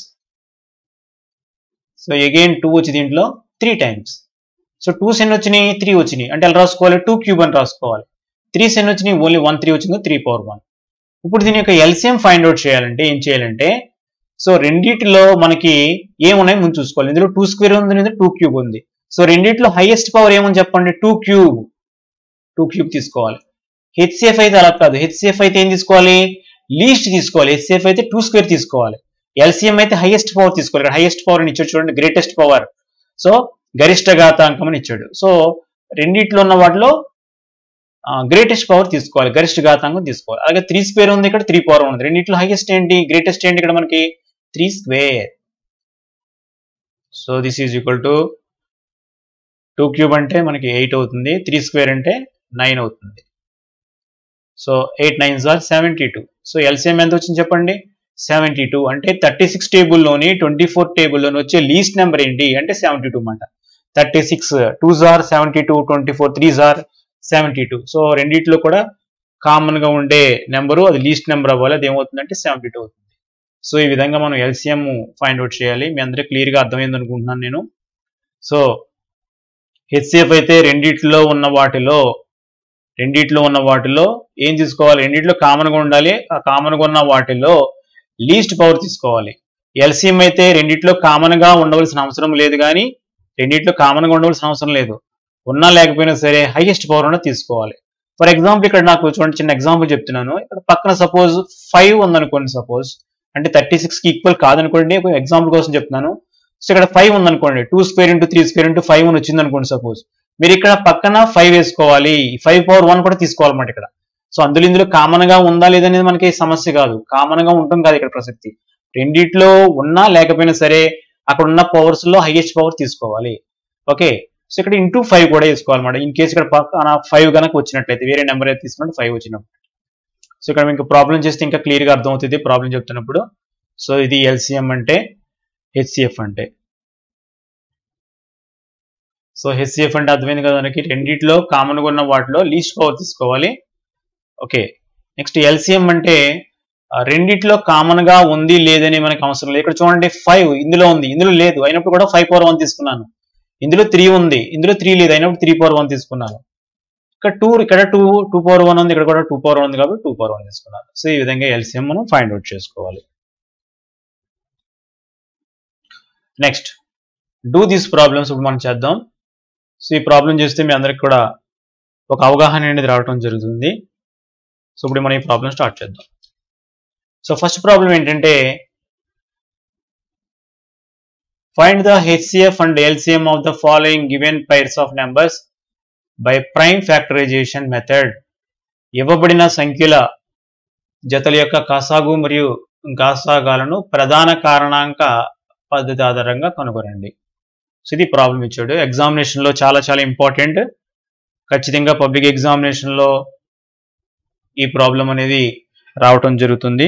so again two వచ్చి దీంట్లో త్రీ టైమ్స్ సో టూ సెన్ వచ్చినాయి త్రీ వచ్చినాయి అంటే ఎలా రాసుకోవాలి టూ క్యూబ్ అని రాసుకోవాలి త్రీ సెన్ వచ్చినాయి ఓన్లీ వన్ త్రీ వచ్చిందో త్రీ పవర్ వన్ ఇప్పుడు దీని యొక్క ఎల్సిఎం ఫైండ్ అవుట్ చేయాలంటే ఏం చేయాలంటే సో రెండిటిలో మనకి ఏమున్నాయి ముందు చూసుకోవాలి ఇందులో టూ స్క్వేర్ ఉంది ఇందులో టూ క్యూబ్ ఉంది సో రెండిట్లో హైయెస్ట్ పవర్ ఏమని చెప్పండి టూ క్యూబ్ టూ క్యూబ్ తీసుకోవాలి హెచ్సిఎఫ్ అయితే అలా కాదు హెచ్సిఎఫ్ అయితే ఏం తీసుకోవాలి లీస్ట్ తీసుకోవాలి హెచ్సిఎఫ్ అయితే టూ స్క్వేర్ తీసుకోవాలి ఎల్సిఎం అయితే హైయెస్ట్ పవర్ తీసుకోవాలి ఇక్కడ హైయెస్ట్ పవర్ అని ఇచ్చాడు చూడండి గ్రేటెస్ట్ పవర్ సో గరిష్ట ఘాతాంకం అని ఇచ్చాడు సో రెండిట్లో ఉన్న వాటిలో గ్రేటెస్ట్ పవర్ తీసుకోవాలి గరిష్ట ఘాతాంకం తీసుకోవాలి అలాగే త్రీ స్క్వేర్ ఉంది ఇక్కడ త్రీ పవర్ ఉంది రెండిట్లో హైయెస్ట్ ఏంటి గ్రేటెస్ట్ ఏంటి ఇక్కడ మనకి three square so this is equal to two cube అంటే మనకి ఎయిట్ అవుతుంది త్రీ స్క్వేర్ అంటే నైన్ అవుతుంది so eight nine are seventy two so LCM ఎంత వచ్చింది చెప్పండి సెవెంటీ టూ అంటే థర్టీ సిక్స్ టేబుల్లోని ట్వంటీ ఫోర్ టేబుల్లోని వచ్చే లీస్ట్ నెంబర్ ఏంటి అంటే సెవెంటీ టూ అన్నమాట thirty six two are seventy two twenty four three are seventy two so రెండిట్లో కూడా కామన్ గా ఉండే నెంబరు అది లీస్ట్ నెంబర్ అవ్వాలి అది ఏమవుతుందంటే సెవెంటీ టూ అవుతుంది సో ఈ విధంగా మనం ఎల్సిఎం ఫైండ్ అవుట్ చేయాలి మీ అందరికీ క్లియర్గా అర్థమైంది అనుకుంటున్నాను నేను సో హెచ్సిఎఫ్ అయితే రెండిట్లో ఉన్న వాటిలో రెండిట్లో ఉన్న వాటిలో ఏం తీసుకోవాలి రెండిట్లో కామన్గా ఉండాలి ఆ కామన్గా ఉన్న వాటిలో లీస్ట్ పవర్ తీసుకోవాలి ఎల్సిఎం అయితే రెండిట్లో కామన్గా ఉండవలసిన అవసరం లేదు కానీ రెండిట్లో కామన్గా ఉండవలసిన అవసరం లేదు ఉన్నా లేకపోయినా సరే హైయెస్ట్ పవర్ ఉన్న తీసుకోవాలి ఫర్ ఎగ్జాంపుల్ ఇక్కడ నాకు చూడండి చిన్న ఎగ్జాంపుల్ చెప్తున్నాను ఇక్కడ పక్కన సపోజ్ ఫైవ్ ఉందనుకోండి సపోజ్ అంటే థర్టీ సిక్స్కి ఈక్వల్ కాదనుకోండి ఎగ్జాంపుల్ కోసం చెప్తున్నాను సో ఇక్కడ ఫైవ్ ఉందనుకోండి two square into three square into five అని వచ్చింది అనుకోండి సపోజ్ మీరు ఇక్కడ పక్కన ఫైవ్ వేసుకోవాలి ఫైవ్ పవర్ వన్ కూడా తీసుకోవాలన్నమాట ఇక్కడ సో అందులో ఇందులో కామన్ గా ఉందా లేదనేది మనకి సమస్య కాదు కామన్ గా ఉంటుంది కాదు ఇక్కడ ప్రసక్తి రెండిట్లో ఉన్నా లేకపోయినా సరే అక్కడ ఉన్న పవర్స్ లో హైయెస్ట్ పవర్ తీసుకోవాలి ఓకే సో ఇక్కడ ఇంటూ ఫైవ్ కూడా వేసుకోవాలన్నమాట ఇన్ కేసు ఇక్కడ పక్కన ఫైవ్ కనుక వచ్చినట్లయితే వేరే నెంబర్ అయితే తీసుకున్నట్టు ఫైవ్ వచ్చినప్పుడు సో ఇక్కడ మీకు ప్రాబ్లం చేస్తే ఇంకా క్లియర్ గా అర్థమవుతుంది ప్రాబ్లం చెప్తున్నప్పుడు సో ఇది ఎల్సిఎం అంటే హెచ్సిఎఫ్ అంటే సో హెచ్సిఎఫ్ అంటే అర్థమైంది కదా మనకి రెండిట్లో కామన్గా ఉన్న వాటిలో లీస్ట్ పవర్ తీసుకోవాలి ఓకే నెక్స్ట్ ఎల్సిఎం అంటే ఆ, రెండిట్లో కామన్ గా ఉంది లేదని మనకి అవసరం లేదు ఇక్కడ చూడండి ఫైవ్ ఇందులో ఉంది ఇందులో లేదు అయినప్పుడు కూడా ఫైవ్ పవర్ వన్ తీసుకున్నాను ఇందులో త్రీ ఉంది ఇందులో త్రీ లేదు అయినప్పుడు త్రీ పవర్ వన్ తీసుకున్నాను ఇక్కడ టూ ఇక్కడ టూ టూ పవర్ వన్ ఉంది ఇక్కడ కూడా టూ పవర్ వన్ ఉంది కాబట్టి టూ పవర్ వన్ తీసుకున్నాను సో ఈ విధంగా ఎల్సిఎం మనం ఫైండ్ అవుట్ చేసుకోవాలి నెక్స్ట్ డూ దీస్ ప్రాబ్లమ్స్ ఇప్పుడు మనం చేద్దాం సో ఈ ప్రాబ్లం చేస్తే మీ అందరికి కూడా ఒక అవగాహన అనేది రావడం జరుగుతుంది సో ఇప్పుడు మనం ఈ ప్రాబ్లం స్టార్ట్ చేద్దాం సో ఫస్ట్ ప్రాబ్లం ఏంటంటే find the HCF and LCM of the following given pairs of numbers by prime factorization method ఇవ్వబడిన సంఖ్యల జతల యొక్క కాసాగు మరియు గాసాగాలను ప్రధాన కారణాంక పద్ధతి ఆధారంగా కనుగొనండి సో ఇది ప్రాబ్లం ఇచ్చాడు ఎగ్జామినేషన్లో చాలా చాలా ఇంపార్టెంట్ ఖచ్చితంగా పబ్లిక్ ఎగ్జామినేషన్లో ఈ ప్రాబ్లం అనేది రావటం జరుగుతుంది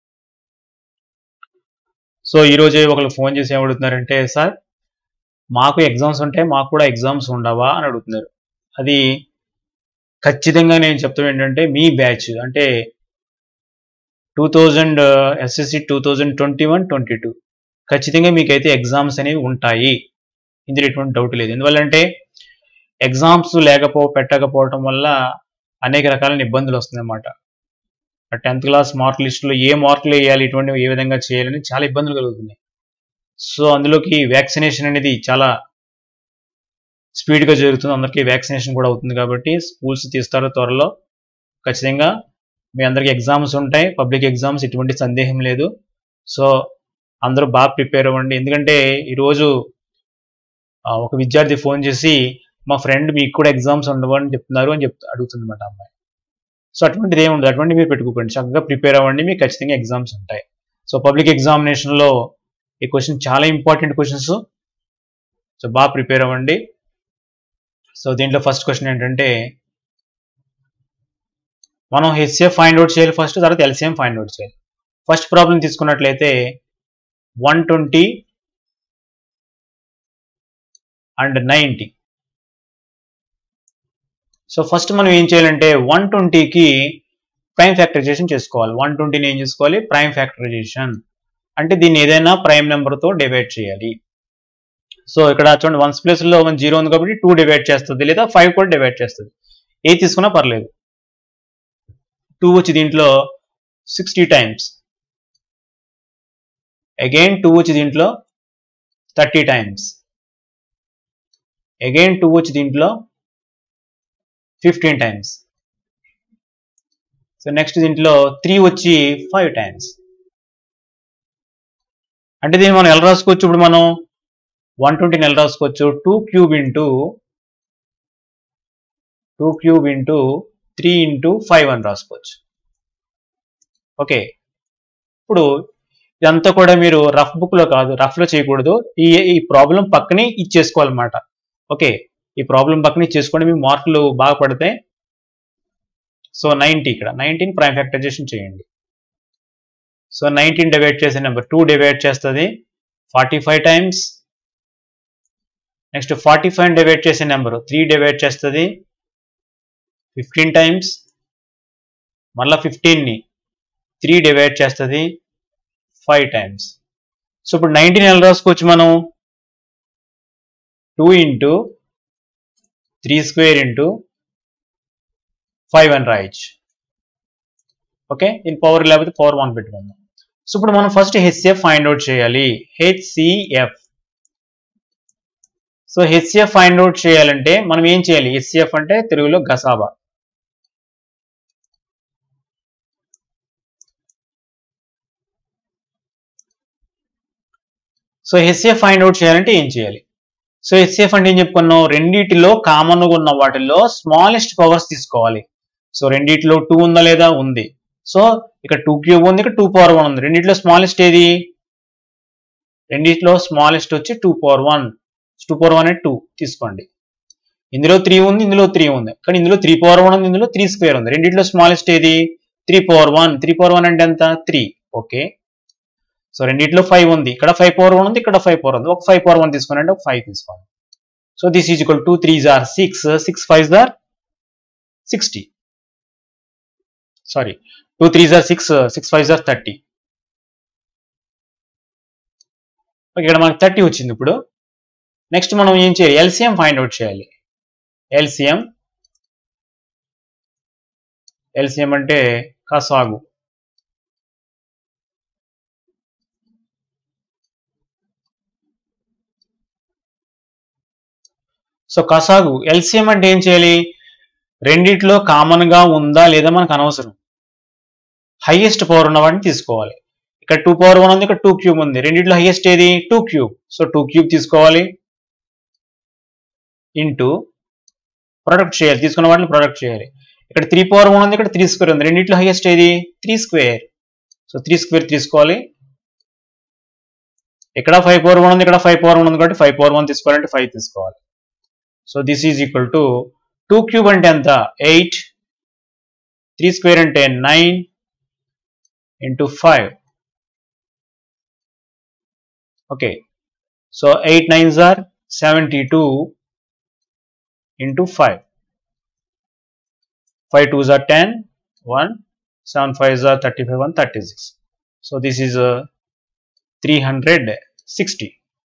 సో ఈరోజే ఒకరు ఫోన్ చేసి ఏమడుగుతున్నారంటే సార్ మాకు ఎగ్జామ్స్ ఉంటాయి మాకు కూడా ఎగ్జామ్స్ ఉండవా అని అడుగుతున్నారు అది ఖచ్చితంగా నేను చెప్తాను ఏంటంటే మీ బ్యాచ్ అంటే two thousand SSC two thousand twenty one twenty two ఖచ్చితంగా మీకైతే ఎగ్జామ్స్ అనేవి ఉంటాయి ఇందులో ఎటువంటి డౌట్ లేదు ఎందువల్లంటే ఎగ్జామ్స్ లేకపో పెట్టకపోవటం వల్ల అనేక రకాలైన ఇబ్బందులు వస్తుందన్నమాట టెన్త్ క్లాస్ మార్క్ లిస్టులో ఏ మార్కులు వేయాలి ఇటువంటివి ఏ విధంగా చేయాలని చాలా ఇబ్బందులు కలుగుతున్నాయి సో అందులోకి వ్యాక్సినేషన్ అనేది చాలా స్పీడ్గా జరుగుతుంది అందరికీ వ్యాక్సినేషన్ కూడా అవుతుంది కాబట్టి స్కూల్స్ తీస్తారు త్వరలో ఖచ్చితంగా మీ అందరికీ ఎగ్జామ్స్ ఉంటాయి పబ్లిక్ ఎగ్జామ్స్ ఎటువంటి సందేహం లేదు సో అందరూ బాగా ప్రిపేర్ అవ్వండి ఎందుకంటే ఈరోజు ఆ, ఒక విద్యార్థి ఫోన్ చేసి మా ఫ్రెండ్ మీకు కూడా ఎగ్జామ్స్ ఉండవు అని చెప్తున్నారు అని చెప్తూ అడుగుతుంది అనమాట అమ్మాయి సో అటువంటిది ఏమి ఉండదు అటువంటి మీరు పెట్టుకోకండి చక్కగా ప్రిపేర్ అవ్వండి మీకు ఖచ్చితంగా ఎగ్జామ్స్ ఉంటాయి సో పబ్లిక్ ఎగ్జామినేషన్లో ఈ క్వశ్చన్ చాలా ఇంపార్టెంట్ క్వశ్చన్స్ సో బాగా ప్రిపేర్ అవ్వండి సో దీంట్లో ఫస్ట్ క్వశ్చన్ ఏంటంటే మనం హెచ్సిఎఫ్ ఫైండ్ అవుట్ చేయాలి ఫస్ట్ తర్వాత ఎల్సిఎం ఫైండ్ అవుట్ చేయాలి ఫస్ట్ ప్రాబ్లం తీసుకున్నట్లయితే one twenty and ninety so first మనం ఏం చేయాలంటే వన్ ట్వంటీకి ప్రైమ్ ఫ్యాక్టరైజేషన్ చేసుకోవాలి వన్ ట్వంటీని ఏం చేసుకోవాలి ప్రైమ్ ఫ్యాక్టరైజేషన్ అంటే దీన్ని ఏదైనా ప్రైమ్ నెంబర్తో డివైడ్ చేయాలి సో ఇక్కడ చూడండి వన్స్ ప్లేస్లో వన్ జీరో ఉంది కాబట్టి టూ డివైడ్ చేస్తుంది లేదా ఫైవ్ కూడా డివైడ్ చేస్తుంది ఏ తీసుకున్నా పర్లేదు టూ వచ్చి దీంట్లో సిక్స్టీ టైమ్స్ అగైన్ టూ వచ్చి దీంట్లో థర్టీ టైమ్స్ అగైన్ టూ వచ్చి దీంట్లో ఫిఫ్టీన్ టైమ్స్ సో నెక్స్ట్ దీంట్లో త్రీ వచ్చి ఫైవ్ టైమ్స్ అంటే దీన్ని మనం ఎలా రాసుకోవచ్చు ఇప్పుడు మనం వన్ ట్వంటీని ఎలా రాసుకోవచ్చు two cube into two cube into three into five అని రాసుకోవచ్చు ఓకే ఇప్పుడు ఇదంతా కూడా మీరు రఫ్ బుక్ లో కాదు రఫ్ లో చేయకూడదు ఈ ఈ ప్రాబ్లం పక్కనే ఇచ్చేసుకోవాలన్నమాట ఓకే ఈ ప్రాబ్లం పక్కన ఇచ్చేసుకోండి మీ మార్కులు బాగా పడతాయి సో నైన్టీ ఇక్కడ నైన్టీన్ ప్రైమ్ ఫ్యాక్టరైజేషన్ చేయండి సో నైన్టీన్ డివైడ్ చేసే నెంబర్ టూ డివైడ్ చేస్తుంది forty five times next forty five divide చేసే నెంబర్ త్రీ డివైడ్ చేస్తుంది ఫిఫ్టీన్ టైమ్స్ మళ్ళీ ఫిఫ్టీన్ని త్రీ డివైడ్ చేస్తుంది ఫైవ్ టైమ్స్ సో ఇప్పుడు నైన్టీన్ ఎలా రాసుకోవచ్చు మనం two into three square into five అని రాయొచ్చు ఓకే దీని పవర్ లేకపోతే పవర్ వన్ పెట్టుకుందాం సో ఇప్పుడు మనం ఫస్ట్ హెచ్సిఎఫ్ ఫైండ్ అవుట్ చేయాలి HCF so HCF find out చేయాలంటే మనం ఏం చేయాలి హెచ్సిఎఫ్ అంటే తెలుగులో గసాబా సో హెచ్సిఎఫ్ ఫైండ్ అవుట్ చేయాలంటే ఏం చేయాలి సో హెచ్సిఎఫ్ అంటే ఏం చెప్పుకున్నాం రెండిటిలో కామన్గా ఉన్న వాటిల్లో స్మాలెస్ట్ పవర్స్ తీసుకోవాలి సో రెండిటిలో టూ ఉందా లేదా ఉంది సో ఇక్కడ టూ క్యూబ్ ఉంది ఇక్కడ టూ పవర్ వన్ ఉంది రెండిట్లో స్మాలెస్ట్ ఏది రెండిట్లో స్మాలెస్ట్ వచ్చి two power one two power one two తీసుకోండి ఇందులో త్రీ ఉంది ఇందులో త్రీ ఉంది కానీ ఇందులో త్రీ పవర్ వన్ ఉంది ఇందులో త్రీ స్క్వేర్ ఉంది రెండిట్లో స్మాలెస్ట్ ఏది three power one three power one అంటే ఎంత త్రీ ఓకే సో రెండిట్లో ఫైవ్ ఉంది ఇక్కడ ఫైవ్ పవర్ వన్ ఉంది ఇక్కడ ఫైవ్ పవర్ ఉంది ఒక ఫైవ్ పవర్ వన్ తీసుకోండి అంటే ఒక ఫైవ్ తీసుకోండి so this is equal to three are six six five jar sixty sorry two three are six six five are thirty ఇక్కడ మనకి థర్టీ వచ్చింది ఇప్పుడు నెక్స్ట్ మనం ఏం చేయాలి ఎల్సిఎం ఫైండ్ అవుట్ చేయాలి ఎల్సిఎం ఎల్సిఎం అంటే కసాగు సో కసాగు ఎల్సిఎం అంటే ఏం చేయాలి రెండిట్లో కామన్ గా ఉందా లేదా మనకు అనవసరం హైయెస్ట్ పవర్ ఉన్న వాటిని తీసుకోవాలి ఇక్కడ టూ పవర్ వన్ ఉంది ఇక్కడ టూ క్యూబ్ ఉంది రెండిట్లో హైయెస్ట్ ఏది two cube so two cube తీసుకోవాలి ఇంటూ ప్రొడక్ట్ చేయాలి తీసుకున్న వాటిని ప్రొడక్ట్ చేయాలి ఇక్కడ త్రీ పవర్ వన్ ఉంది ఇక్కడ త్రీ స్క్వేర్ ఉంది రెండిట్లో హైయెస్ట్ ఏది three square so three square తీసుకోవాలి ఇక్కడ ఫైవ్ పవర్ వన్ ఉంది ఇక్కడ ఫైవ్ పవర్ వన్ ఉంది కాబట్టి ఫైవ్ పవర్ వన్ తీసుకోవాలంటే ఫైవ్ తీసుకోవాలి so this is equal to two cube అంటే ఎంత ఎయిట్ త్రీ స్క్వేర్ అంటే nine into five okay so eight nines are seventy two into five five twos are ten one seven fives are thirty five one thirty six so this is three hundred sixty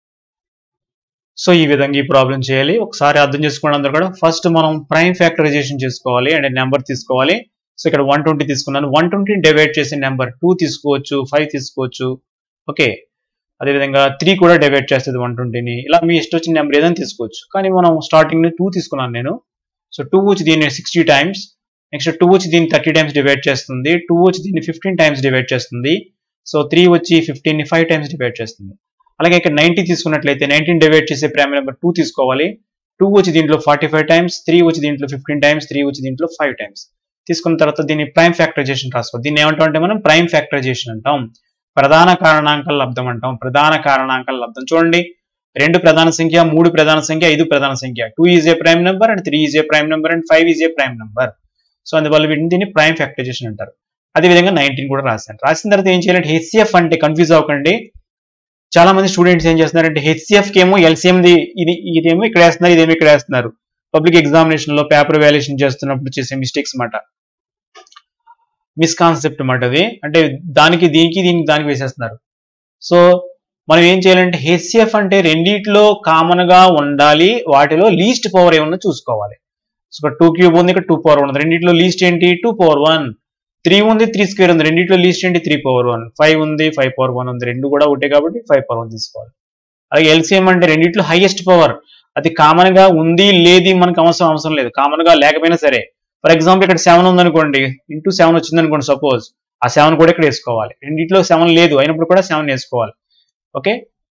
so ఈ విధంగా ఈ problem చేయాలి ఒకసారి అర్థం చేసుకోండి అందరూ కూడా first మనం ప్రైమ్ ఫ్యాక్టరైజేషన్ చేసుకోవాలి అంటే నెంబర్ తీసుకోవాలి సో ఇక్కడ వన్ ట్వంటీ తీసుకున్నాను వన్ ట్వంటీ డివైడ్ చేసే నెంబర్ టూ తీసుకోవచ్చు ఫైవ్ తీసుకోవచ్చు ఓకే అదేవిధంగా త్రీ కూడా డివైడ్ చేస్తుంది వన్ ట్వంటీని ఇలా మీ ఇష్టం వచ్చిన నెంబర్ ఏదైనా తీసుకోవచ్చు కానీ మనం స్టార్టింగ్ టూ తీసుకున్నాను నేను సో టూ వచ్చి దీన్ని సిక్స్టీ టైమ్స్ నెక్స్ట్ టూ వచ్చి దీన్ని థర్టీ టైమ్స్ డివైడ్ చేస్తుంది టూ వచ్చి దీన్ని ఫిఫ్టీన్ టైమ్స్ డివైడ్ చేస్తుంది సో త్రీ వచ్చి ఫిఫ్టీన్ని ఫైవ్ టైమ్స్ డివైడ్ చేస్తుంది అలాగే ఇక్కడ నైన్టీ తీసుకున్నట్లయితే నైన్టీన్ డివైడ్ చేసే ప్రైమ్ నెంబర్ టూ తీసుకోవాలి టూ వచ్చి దీంట్లో ఫార్టీ ఫైవ్ టైమ్స్ త్రీ వచ్చి దీంట్లో ఫిఫ్టీన్ టైమ్స్ త్రీ వచ్చి దీంట్లో ఫైవ్ టైమ్స్ తీసుకున్న తర్వాత దీన్ని ప్రైమ్ ఫ్యాక్టరైజేషన్ రాసుకోవాలి దీన్ని ఏమంటాం అంటే మనం ప్రైమ్ ఫ్యాక్టరైజేషన్ అంటాం ప్రధాన కారణాంకాల లబ్ధం అంటాం ప్రధాన కారణాంకాల లబ్ధం చూడండి రెండు ప్రధాన సంఖ్య మూడు ప్రధాన సంఖ్య ఐదు ప్రధాన సంఖ్య two is a prime number and three is a prime number and five is a prime number so అందువల్ల వీటిని దీన్ని ప్రైమ్ ఫ్యాక్టరైజేషన్ అంటారు అదేవిధంగా నైన్టీన్ కూడా రాశాను రాసిన తర్వాత ఏం చేయాలంటే హెచ్సిఎఫ్ అంటే కన్ఫ్యూజ్ అవ్వకండి చాలా మంది స్టూడెంట్స్ ఏం చేస్తున్నారంటే హెచ్సిఎఫ్ కి ఏమో ఎల్సిఎం ది ఇది ఇదేమో ఇక్కడ వేస్తున్నారు ఇదేమో ఇక్కడ వేస్తున్నారు పబ్లిక్ ఎగ్జామినేషన్ లో పేపర్ వాల్యుయేషన్ చేస్తున్నప్పుడు చేసే మిస్టేక్స్ మాట మిస్కాన్సెప్ట్ మాట అది అంటే దానికి దీనికి దీనికి దానికి వేసేస్తున్నారు సో మనం ఏం చేయాలంటే హెచ్సిఎఫ్ అంటే రెండిట్లో కామన్ గా ఉండాలి వాటిలో లీస్ట్ పవర్ ఏమన్నా చూసుకోవాలి సో ఇక్కడ టూ క్యూబ్ ఉంది ఇక్కడ టూ పవర్ ఉంది రెండిట్లో లీస్ట్ ఏంటి టూ పవర్ వన్ త్రీ ఉంది త్రీ స్క్వేర్ ఉంది రెండిట్లో లీస్ట్ ఏంటి త్రీ పవర్ వన్ ఫైవ్ ఉంది ఫైవ్ పవర్ వన్ ఉంది రెండు కూడా ఒకటే కాబట్టి ఫైవ్ పవర్ వన్ తీసుకోవాలి అలాగే ఎల్సిఎం అంటే రెండిట్లో హైయెస్ట్ పవర్ అది కామన్ గా ఉంది లేది మనకు అవసరం అవసరం లేదు కామన్ గా లేకపోయినా సరే ఫర్ ఎగ్జాంపుల్ ఇక్కడ సెవెన్ ఉందనుకోండి ఇంటూ సెవెన్ వచ్చింది అనుకోండి సపోజ్ ఆ సెవెన్ కూడా ఇక్కడ వేసుకోవాలి రెండిట్లో సెవెన్ లేదు అయినప్పుడు కూడా సెవెన్ వేసుకోవాలి ఓకే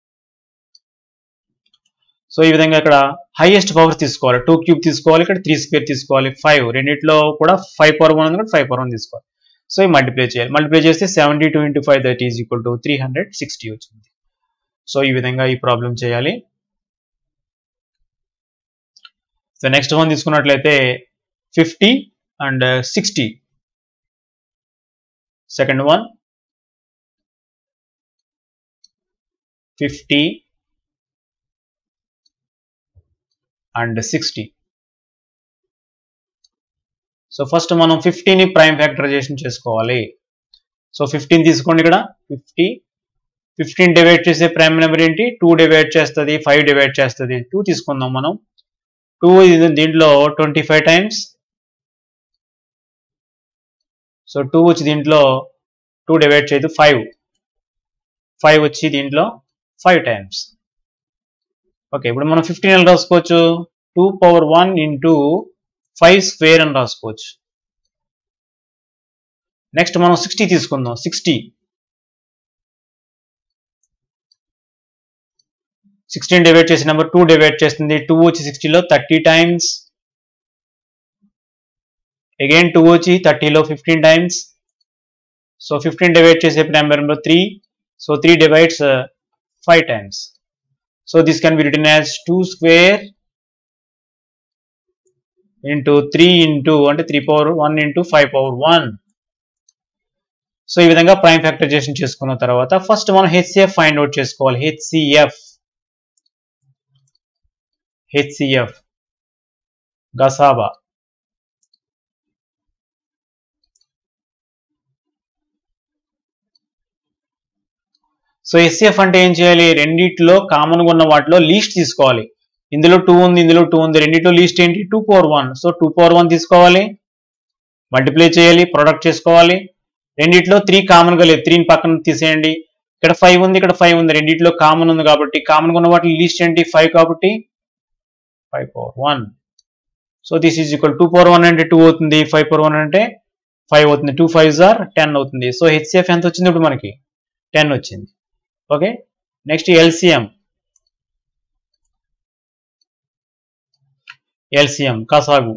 సో ఈ విధంగా ఇక్కడ హైయెస్ట్ పవర్ తీసుకోవాలి టూ క్యూబ్ తీసుకోవాలి ఇక్కడ త్రీ స్క్వేర్ తీసుకోవాలి ఫైవ్ రెండిట్లో కూడా ఫైవ్ పవర్ వన్ ఉంది కూడా ఫైవ్ పవర్ వన్ తీసుకోవాలి సో ఈ మల్టిప్లై చేయాలి మల్టిప్లై చేస్తే seventy two into five that is equal to three hundred sixty వచ్చింది సో ఈ విధంగా ఈ ప్రాబ్లం చేయాలి సో నెక్స్ట్ వన్ తీసుకున్నట్లయితే fifty and sixty second one fifty and sixty so first మనం ఫిఫ్టీని ప్రైమ్ ఫ్యాక్టరైజేషన్ చేసుకోవాలి సో ఫిఫ్టీన్ తీసుకోండి ఇక్కడ ఫిఫ్టీ ఫిఫ్టీన్ డివైడ్ చేసే ప్రైమ్ నెంబర్ ఏంటి టూ డివైడ్ చేస్తుంది ఫైవ్ డివైడ్ చేస్తుంది టూ తీసుకుందాం మనం టూ దీంట్లో twenty five times so two వచ్చి దీంట్లో టూ డివైడ్ చేయదు ఫైవ్ ఫైవ్ వచ్చి దీంట్లో ఫైవ్ టైమ్స్ ఓకే ఇప్పుడు మనం ఫిఫ్టీన్ ఎలా రాసుకోవచ్చు two power one into five square అని రాసుకోవచ్చు నెక్స్ట్ మనం సిక్స్టీ తీసుకుందాం సిక్స్టీ సిక్స్టీన్ డివైడ్ చేసి నెంబర్ టూ డివైడ్ చేస్తుంది టూ వచ్చి సిక్స్టీలో థర్టీ టైమ్స్ అగైన్ టూ వచ్చి థర్టీలో fifteen times so fifteen divide చేసే number number three so three divides five times So this can be written as 2 square into 3 into అంటే 3 power 1 into 5 power 1 so ఈ విధంగా prime factorisation చేసుకున్న తర్వాత first మనం HCF find out చేసుకోవాలి HCF HCF గసాబా so SCF అంటే ఏం చేయాలి రెండిట్లో కామన్గా ఉన్న వాటిలో లీస్ట్ తీసుకోవాలి ఇందులో టూ ఉంది ఇందులో టూ ఉంది రెండిట్లో లీస్ట్ ఏంటి two power one so two power one తీసుకోవాలి మల్టిప్లై చేయాలి ప్రొడక్ట్ చేసుకోవాలి రెండిట్లో త్రీ కామన్ గా లేదు త్రీని పక్కన తీసేయండి ఇక్కడ ఫైవ్ ఉంది ఇక్కడ ఫైవ్ ఉంది రెండిట్లో కామన్ ఉంది కాబట్టి కామన్ ఉన్న వాటి లీస్ట్ ఏంటి ఫైవ్ కాబట్టి five power one so this is equal to power one అంటే టూ అవుతుంది ఫైవ్ పవర్ వన్ అంటే ఫైవ్ అవుతుంది టూ ఫైవ్ జార్ టెన్ అవుతుంది సో హెచ్సిఎఫ్ ఎంత వచ్చింది ఇప్పుడు మనకి టెన్ వచ్చింది ఓకే నెక్స్ట్ ఎల్సిఎం ఎల్సిఎం కసాగు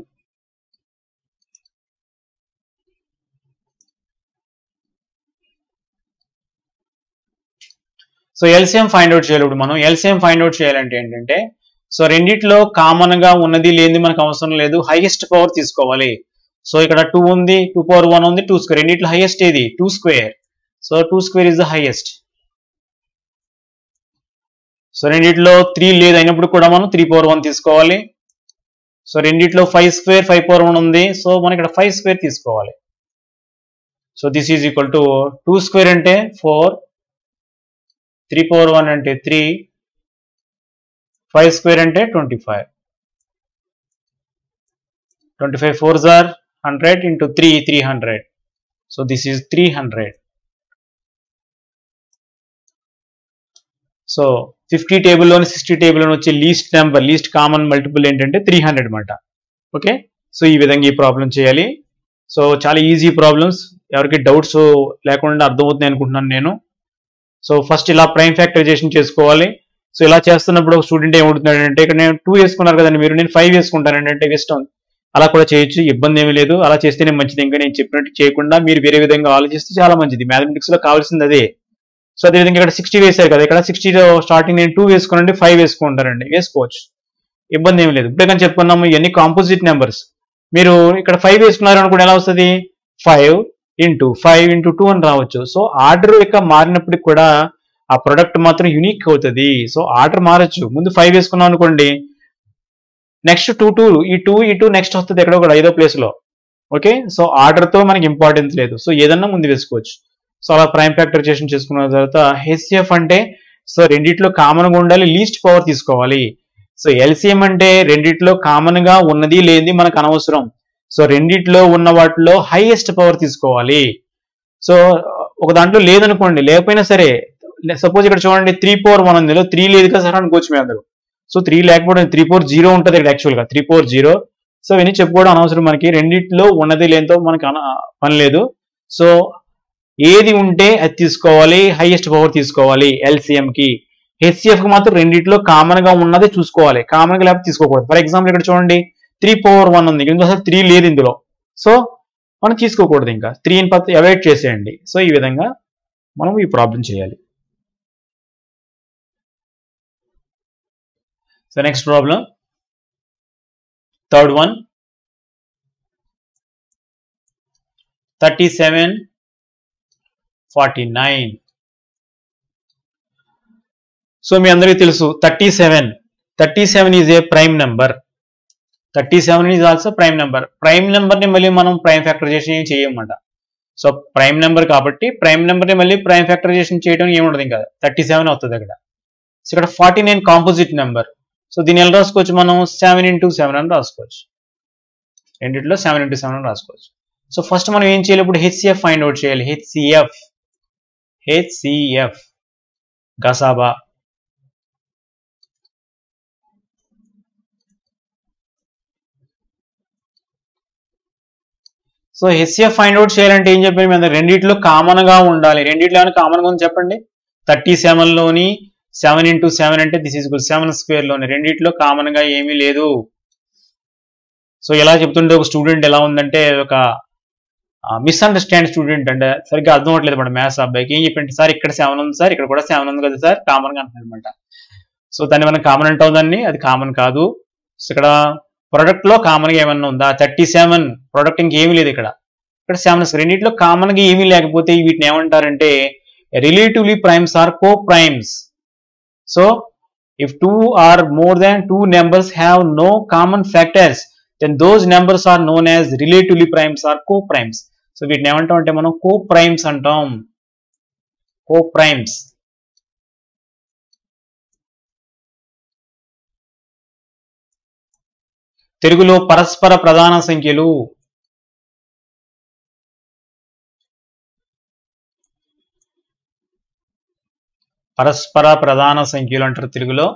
సో ఎల్సిఎం ఫైండ్ అవుట్ చేయాలి ఇప్పుడు మనం ఎల్సిఎం ఫైండ్ అవుట్ చేయాలంటే ఏంటంటే సో రెండిట్లో కామన్ గా ఉన్నది లేనిది మనకు అవసరం లేదు హైయెస్ట్ పవర్ తీసుకోవాలి సో ఇక్కడ టూ ఉంది టూ పవర్ వన్ ఉంది టూ స్క్వేర్ రెండిట్లో హైయెస్ట్ ఏది two square so two square is the highest so రెండిట్లో త్రీ లేదు అయినప్పుడు కూడా మనం త్రీ పవర్ వన్ తీసుకోవాలి సో రెండిట్లో five square five power one ఉంది సో మనం ఇక్కడ ఫైవ్ స్క్వేర్ తీసుకోవాలి so this is equal to two square అంటే ఫోర్ త్రీ పవర్ వన్ అంటే త్రీ ఫైవ్ స్క్వేర్ అంటే twenty five twenty five four జార్ hundred into three three hundred so this is three hundred so fifty టేబుల్లోని sixty టేబుల్లోని వచ్చే least number least common multiple ఏంటంటే three hundred అనమాట okay so ఈ విధంగా ఈ ప్రాబ్లం చేయాలి సో చాలా ఈజీ ప్రాబ్లమ్స్ ఎవరికి డౌట్స్ లేకుండా అర్థమవుతుంది అనుకుంటున్నాను నేను సో ఫస్ట్ ఇలా ప్రైమ్ ఫ్యాక్టరైజేషన్ చేసుకోవాలి సో ఇలా చేస్తున్నప్పుడు ఒక స్టూడెంట్ ఏమవుతున్నాడంటే ఇక్కడ నేను టూ వేసుకున్నారు కదండి మీరు నేను ఫైవ్ వేసుకుంటానండి అంటే ఇష్టం అలా కూడా చేయొచ్చు ఇబ్బంది ఏమీ లేదు అలా చేస్తేనే మంచిది ఇంకా నేను చెప్పినట్టు చేయకుండా మీరు వేరే విధంగా ఆలోచిస్తే చాలా మంచిది మ్యాథమెటిక్స్ లో కావాల్సింది అదే సో అదేవిధంగా ఇక్కడ సిక్స్టీ వేసారు కదా ఇక్కడ సిక్స్టీలో స్టార్టింగ్ నేను టూ వేసుకోనండి ఫైవ్ వేసుకుంటారండి వేసుకోవచ్చు ఇబ్బంది ఏమి లేదు ఇప్పుడే కానీ చెప్పుకున్నాము ఇవన్నీ కాంపోజిట్ నెంబర్స్ మీరు ఇక్కడ ఫైవ్ వేసుకున్నారు అనుకోండి ఎలా వస్తుంది five into five into two అని రావచ్చు సో ఆర్డర్ యొక్క మారినప్పటికి కూడా ఆ ప్రొడక్ట్ మాత్రం యునిక్ అవుతుంది సో ఆర్డర్ మారచ్చు ముందు ఫైవ్ వేసుకున్నాం అనుకోండి నెక్స్ట్ టూ టూ ఈ టూ ఈ టూ నెక్స్ట్ వస్తుంది ఎక్కడో ఒక ఐదో ప్లేస్ లో ఓకే సో ఆర్డర్ తో మనకి ఇంపార్టెన్స్ లేదు సో ఏదన్నా ముందు వేసుకోవచ్చు సో అలా ప్రైమ్ ఫ్యాక్టరైజేషన్ చేసుకున్న తర్వాత హెచ్సిఎఫ్ అంటే సో రెండిట్లో కామన్ గా ఉండాలి లీస్ట్ పవర్ తీసుకోవాలి సో ఎల్సిఎం అంటే రెండిట్లో కామన్ గా ఉన్నది లేనిది మనకు అనవసరం సో రెండిట్లో ఉన్న వాటిలో హైయెస్ట్ పవర్ తీసుకోవాలి సో ఒక దాంట్లో లేదనుకోండి లేకపోయినా సరే సపోజ్ ఇక్కడ చూడండి త్రీ పవర్ వన్ ఉంది త్రీ లేదు కదా సార్ అనుకోవచ్చు మీ అందరూ సో త్రీ లేకపోవడం త్రీ ఫోర్ జీరో ఉంటుంది ఇక్కడ యాక్చువల్గా త్రీ ఫోర్ జీరో సో ఇవన్నీ చెప్పుకోవడం అనవసరం మనకి రెండిట్లో ఉన్నది లేనితో మనకి అన- పని లేదు సో ఏది ఉంటే అది తీసుకోవాలి హైయెస్ట్ పవర్ తీసుకోవాలి ఎల్సిఎం కి హెచ్సిఎఫ్ కి మాత్రం రెండిట్లో కామన్ గా ఉన్నదే చూసుకోవాలి కామన్ గా లేకపోతే తీసుకోకూడదు ఫర్ ఎగ్జాంపుల్ ఇక్కడ చూడండి త్రీ పవర్ వన్ ఉంది ఇందులో అసలు త్రీ లేదు ఇందులో సో మనం తీసుకోకూడదు ఇంకా త్రీని పత్తి అవాయిడ్ చేసేయండి సో ఈ విధంగా మనం ఈ ప్రాబ్లం చేయాలి so next problem third one thirty seven forty nine so మీ అందరికీ తెలుసు thirty seven thirty seven is a prime number thirty seven is also prime number prime నెంబర్ని మళ్ళీ మనం ప్రైమ్ ఫ్యాక్టరైజేషన్ చేయమంట సో ప్రైమ్ నెంబర్ కాబట్టి prime నెంబర్ని మళ్ళీ ప్రైమ్ ఫ్యాక్టరైజేషన్ చేయడం ఏముండదు ఇంకా థర్టీ సెవెన్ అవుతుంది అక్కడ సో ఇక్కడ forty nine composite number so దీన్ని ఎలా రాసుకోవచ్చు మనం సెవెన్ ఇంటూ సెవెన్ అని రాసుకోవచ్చు రెండిట్లో సెవెన్ ఇంటూ సెవెన్ అని రాసుకోవచ్చు సో ఫస్ట్ మనం ఏం చేయాలి ఇప్పుడు హెచ్సిఎఫ్ ఫైండ్ అవుట్ చేయాలి హెచ్సిఎఫ్ హెచ్సిఎఫ్ గసాబా సో హెచ్సిఎఫ్ ఫైండ్ అవుట్ చేయాలంటే ఏం చెప్పారు మేము రెండిట్లో కామన్ గా ఉండాలి రెండిట్లో ఏమైనా కామన్ గా ఉంది చెప్పండి థర్టీ సెవెన్ లోని సెవెన్ ఇంటూ సెవెన్ అంటే దిస్ ఈజ్ సెవెన్ స్క్వేర్ లోని రెండిట్లో కామన్ గా ఏమీ లేదు సో ఎలా చెప్తుంటే ఒక స్టూడెంట్ ఎలా ఉందంటే ఒక మిస్అండర్స్టాండ్ స్టూడెంట్ అంటే సరిగ్గా అర్థం అవ్వట్లేదు మన మ్యాథ్స్ అబ్బాయికి ఏం చెప్పండి సార్ ఇక్కడ సెవెన్ ఉంది సార్ ఇక్కడ కూడా సెవెన్ ఉంది కదా సార్ కామన్ గా అంటున్నాడు అనమాట సో దాన్ని మనం కామన్ అంటాం దాన్ని అది కామన్ కాదు సో ఇక్కడ ప్రొడక్ట్ లో కామన్ గా ఏమన్నా ఉందా థర్టీ సెవెన్ ప్రొడక్ట్ ఇంకేమీ లేదు ఇక్కడ ఇక్కడ సెవెన్ రెండింటిలో కామన్ గా ఏమీ లేకపోతే వీటిని ఏమంటారంటే relatively primes or coprimes so if two or more than two numbers have no common factors then those numbers are known as relatively primes or coprimes so వీటిని ఏమంటాం అంటే మనం కో ప్రైమ్స్ అంటాం co primes తెలుగులో పరస్పర ప్రధాన సంఖ్యలు పరస్పర ప్రధాన సంఖ్యలు అంటారు తెలుగులో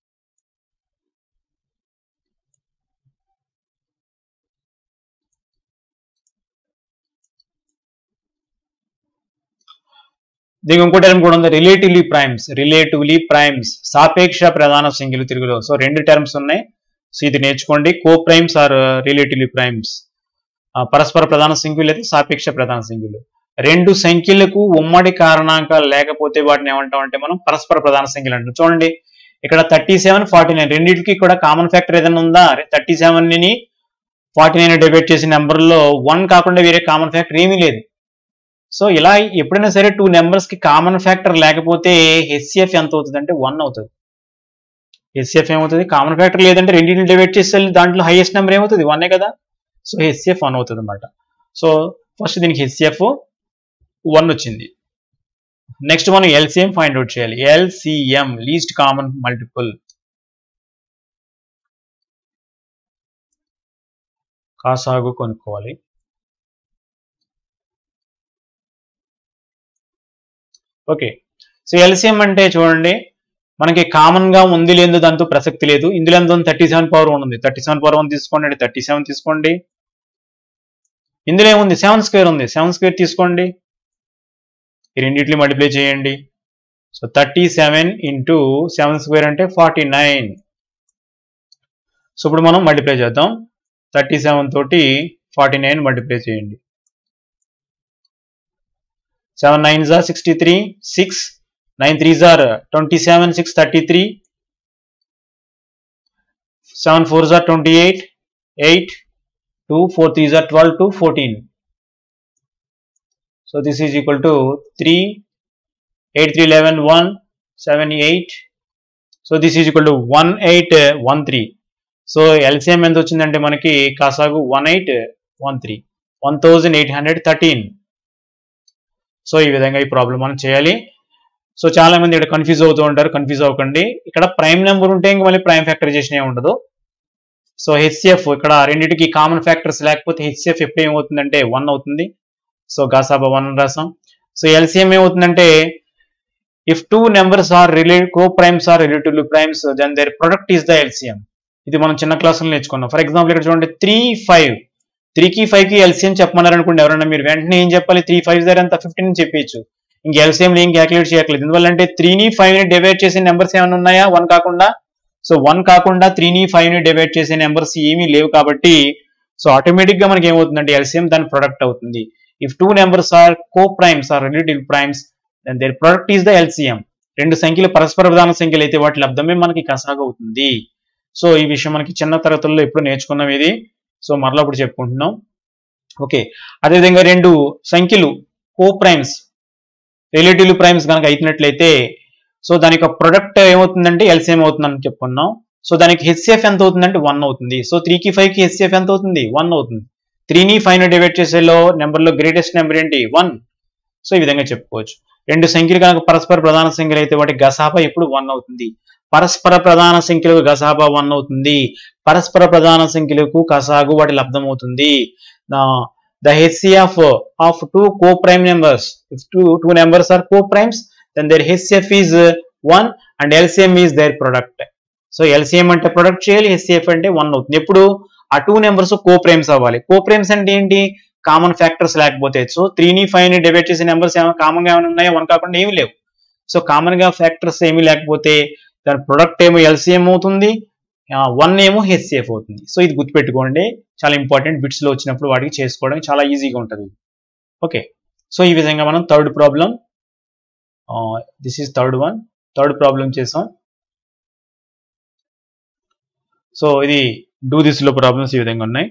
దీనికి ఇంకో టర్మ్ కూడా ఉంది రిలేటివ్లీ ప్రైమ్స్ రిలేటివ్లీ ప్రైమ్స్ సాపేక్ష ప్రధాన సంఖ్యలు తెలుగులో సో రెండు టర్మ్స్ ఉన్నాయి సో ఇది నేర్చుకోండి coprimes or relatively primes పరస్పర ప్రధాన సంఖ్యలు లేదా సాపేక్ష ప్రధాన సంఖ్యలు రెండు సంఖ్యలకు ఉమ్మడి కారణాంకాలు లేకపోతే వాటిని ఏమంటాం అంటే మనం పరస్పర ప్రధాన సంఖ్యలు అంటాం చూడండి ఇక్కడ థర్టీ సెవెన్ ఫార్టీ నైన్ రెండింటికి కూడా కామన్ ఫ్యాక్టర్ ఏదైనా ఉందా థర్టీ సెవెన్ ని ఫార్టీ నైన్ డివైడ్ చేసిన నెంబర్లో వన్ కాకుండా వేరే కామన్ ఫ్యాక్టర్ ఏమీ లేదు సో ఇలా ఎప్పుడైనా సరే టూ నెంబర్స్ కి కామన్ ఫ్యాక్టర్ లేకపోతే హెచ్సిఎఫ్ ఎంత అవుతుంది అంటే వన్ అవుతుంది హెచ్సిఎఫ్ ఏమవుతుంది కామన్ ఫ్యాక్టర్ లేదంటే రెండింటిని డివైడ్ చేస్తే దాంట్లో హైయెస్ట్ నెంబర్ ఏమవుతుంది వన్నే కదా సో హెచ్సిఎఫ్ వన్ అవుతుంది అనమాట సో ఫస్ట్ దీనికి హెచ్సిఎఫ్ వన్ వచ్చింది నెక్స్ట్ మనం ఎల్సిఎం ఫైండ్ అవుట్ చేయాలి ఎల్సిఎం లీస్ట్ కామన్ మల్టిపుల్ కాసాగు కొనుక్కోవాలి ఓకే సో ఎల్సిఎం అంటే చూడండి మనకి కామన్ గా ఉంది లేదు దాంతో ప్రసక్తి లేదు ఇందులో ఎంత ఉంది థర్టీ సెవెన్ పవర్ వన్ ఉంది థర్టీ సెవెన్ పవర్ వన్ తీసుకోండి థర్టీ సెవెన్ తీసుకోండి ఇందులో ఏముంది సెవెన్ స్క్వేర్ ఉంది సెవెన్ స్క్వేర్ తీసుకోండి ఈ రెండింటిని మల్టిప్లై చేయండి so thirty seven into seven square అంటే ఫార్టీ నైన్ సో ఇప్పుడు మనం మల్టిప్లై చేద్దాం థర్టీ సెవెన్ తోటి ఫార్టీ నైన్ మల్టిప్లై చేయండి సెవెన్ నైన్ జార్ sixty three six nine three jar twenty seven six thirty three seven four జార్ twenty eight eight two four three జార్ twelve to fourteen so this is equal to three eight three eleven one seven eight so this is equal to one eight one three so LCM ఎంత వచ్చిందంటే మనకి కాసాగు one eight one three one thousand eight hundred thirteen so ఈ విధంగా ఈ problem మనం చేయాలి so చాలా మంది ఇక్కడ కన్ఫ్యూజ్ అవుతూ ఉంటారు కన్ఫ్యూజ్ అవ్వకండి ఇక్కడ ప్రైమ్ నెంబర్ ఉంటే ఇంక మళ్ళీ ప్రైమ్ ఫ్యాక్టరైజేషన్ ఏమి ఉండదు సో హెచ్సిఎఫ్ ఇక్కడ రెండింటికి కామన్ ఫ్యాక్టర్స్ లేకపోతే హెచ్సిఎఫ్ ఎప్పుడు ఏమవుతుందంటే వన్ అవుతుంది సో గాసాబా వన్ రాసాం సో ఎల్సిఎం ఏమవుతుందంటే if two numbers are relate coprimes or relatively primes then their product is the LCM ఇది మనం చిన్న క్లాసులో నేర్చుకున్నాం ఫర్ ఎగ్జాంపుల్ ఇక్కడ చూడండి త్రీ ఫైవ్ త్రీకి ఫైవ్కి ఎల్సిఎం చెప్పమన్నారు అనుకోండి ఎవరైనా మీరు వెంటనే ఏం చెప్పాలి త్రీ ఫైవ్ దగ్గర అంత ఫిఫ్టీన్ చెప్పేయచ్చు ఇంక ఎల్సిఎం ఏం క్యాలిక్యులేట్ చేయట్లేదు ఎందువల్లంటే త్రీని ఫైవ్ ని డివైడ్ చేసే నెంబర్స్ ఏమైనా ఉన్నాయా వన్ కాకుండా సో వన్ కాకుండా త్రీని ఫైవ్ ని డివైడ్ చేసే నెంబర్స్ ఏమీ లేవు కాబట్టి సో ఆటోమేటిక్ గా మనకి ఏమవుతుందంటే ఎల్సిఎం దాని ప్రొడక్ట్ అవుతుంది if two numbers are coprimes or relative primes then their product is the LCM రెండు సంఖ్యలు పరస్పర ప్రధాన సంఖ్యలు అయితే వాటి లబ్ధమే మనకి కసాగా అవుతుంది సో ఈ విషయం మనకి చిన్న తరగతుల్లో ఎప్పుడు నేర్చుకున్నాం ఇది సో మరలా ఇప్పుడు చెప్పుకుంటున్నాం ఓకే అదేవిధంగా రెండు సంఖ్యలు కో ప్రైమ్స్ రిలేటివ్ ప్రైమ్స్ కనుక అయినట్లయితే సో దాని యొక్క ప్రొడక్ట్ ఏమవుతుందంటే ఎల్సిఎం అవుతుందని చెప్పుకున్నాం సో దానికి హెచ్సిఎఫ్ ఎంత అవుతుందంటే వన్ అవుతుంది సో త్రీకి ఫైవ్కి హెచ్సిఎఫ్ ఎంత అవుతుంది వన్ అవుతుంది త్రీని ఫైవ్ ని డివైడ్ చేసేలో నెంబర్లో గ్రేటెస్ట్ నెంబర్ ఏంటి వన్ సో ఈ విధంగా చెప్పుకోవచ్చు రెండు సంఖ్యలు కనుక పరస్పర ప్రధాన సంఖ్యలు అయితే వాటి గసాబా ఎప్పుడు వన్ అవుతుంది పరస్పర ప్రధాన సంఖ్యలకు గసాబా వన్ అవుతుంది పరస్పర ప్రధాన సంఖ్యలకు కసాగు వాటి లబ్ధం అవుతుంది the HCF of two coprime numbers if two two numbers are coprimes then their HCF is one and LCM is their product so LCM అంటే ప్రొడక్ట్ చేయాలి హెచ్సిఎఫ్ అంటే వన్ అవుతుంది ఎప్పుడు ఆ టూ నెంబర్స్ కో ప్రైమ్స్ అవ్వాలి కో coprimes అంటే ఏంటి common factors లేకపోతే సో త్రీని ఫైవ్ ని డివైడ్ చేసే నెంబర్స్ ఏమైనా కామన్ గా ఏమైనా ఉన్నాయో వన్ కాకుండా ఏమీ లేవు సో కామన్ గా ఫ్యాక్టర్స్ ఏమీ లేకపోతే దాని ప్రొడక్ట్ ఏమో ఎల్సిఎం అవుతుంది వన్ ఏమో హెచ్సిఎఫ్ అవుతుంది సో ఇది గుర్తుపెట్టుకోండి చాలా ఇంపార్టెంట్ బిట్స్ లో వచ్చినప్పుడు వాటికి చేసుకోవడం చాలా ఈజీగా ఉంటుంది ఓకే సో ఈ విధంగా మనం third problem this is third one third problem చేసాం సో ఇది డూ దిస్ లో ప్రాబ్లమ్స్ ఈ విధంగా ఉన్నాయి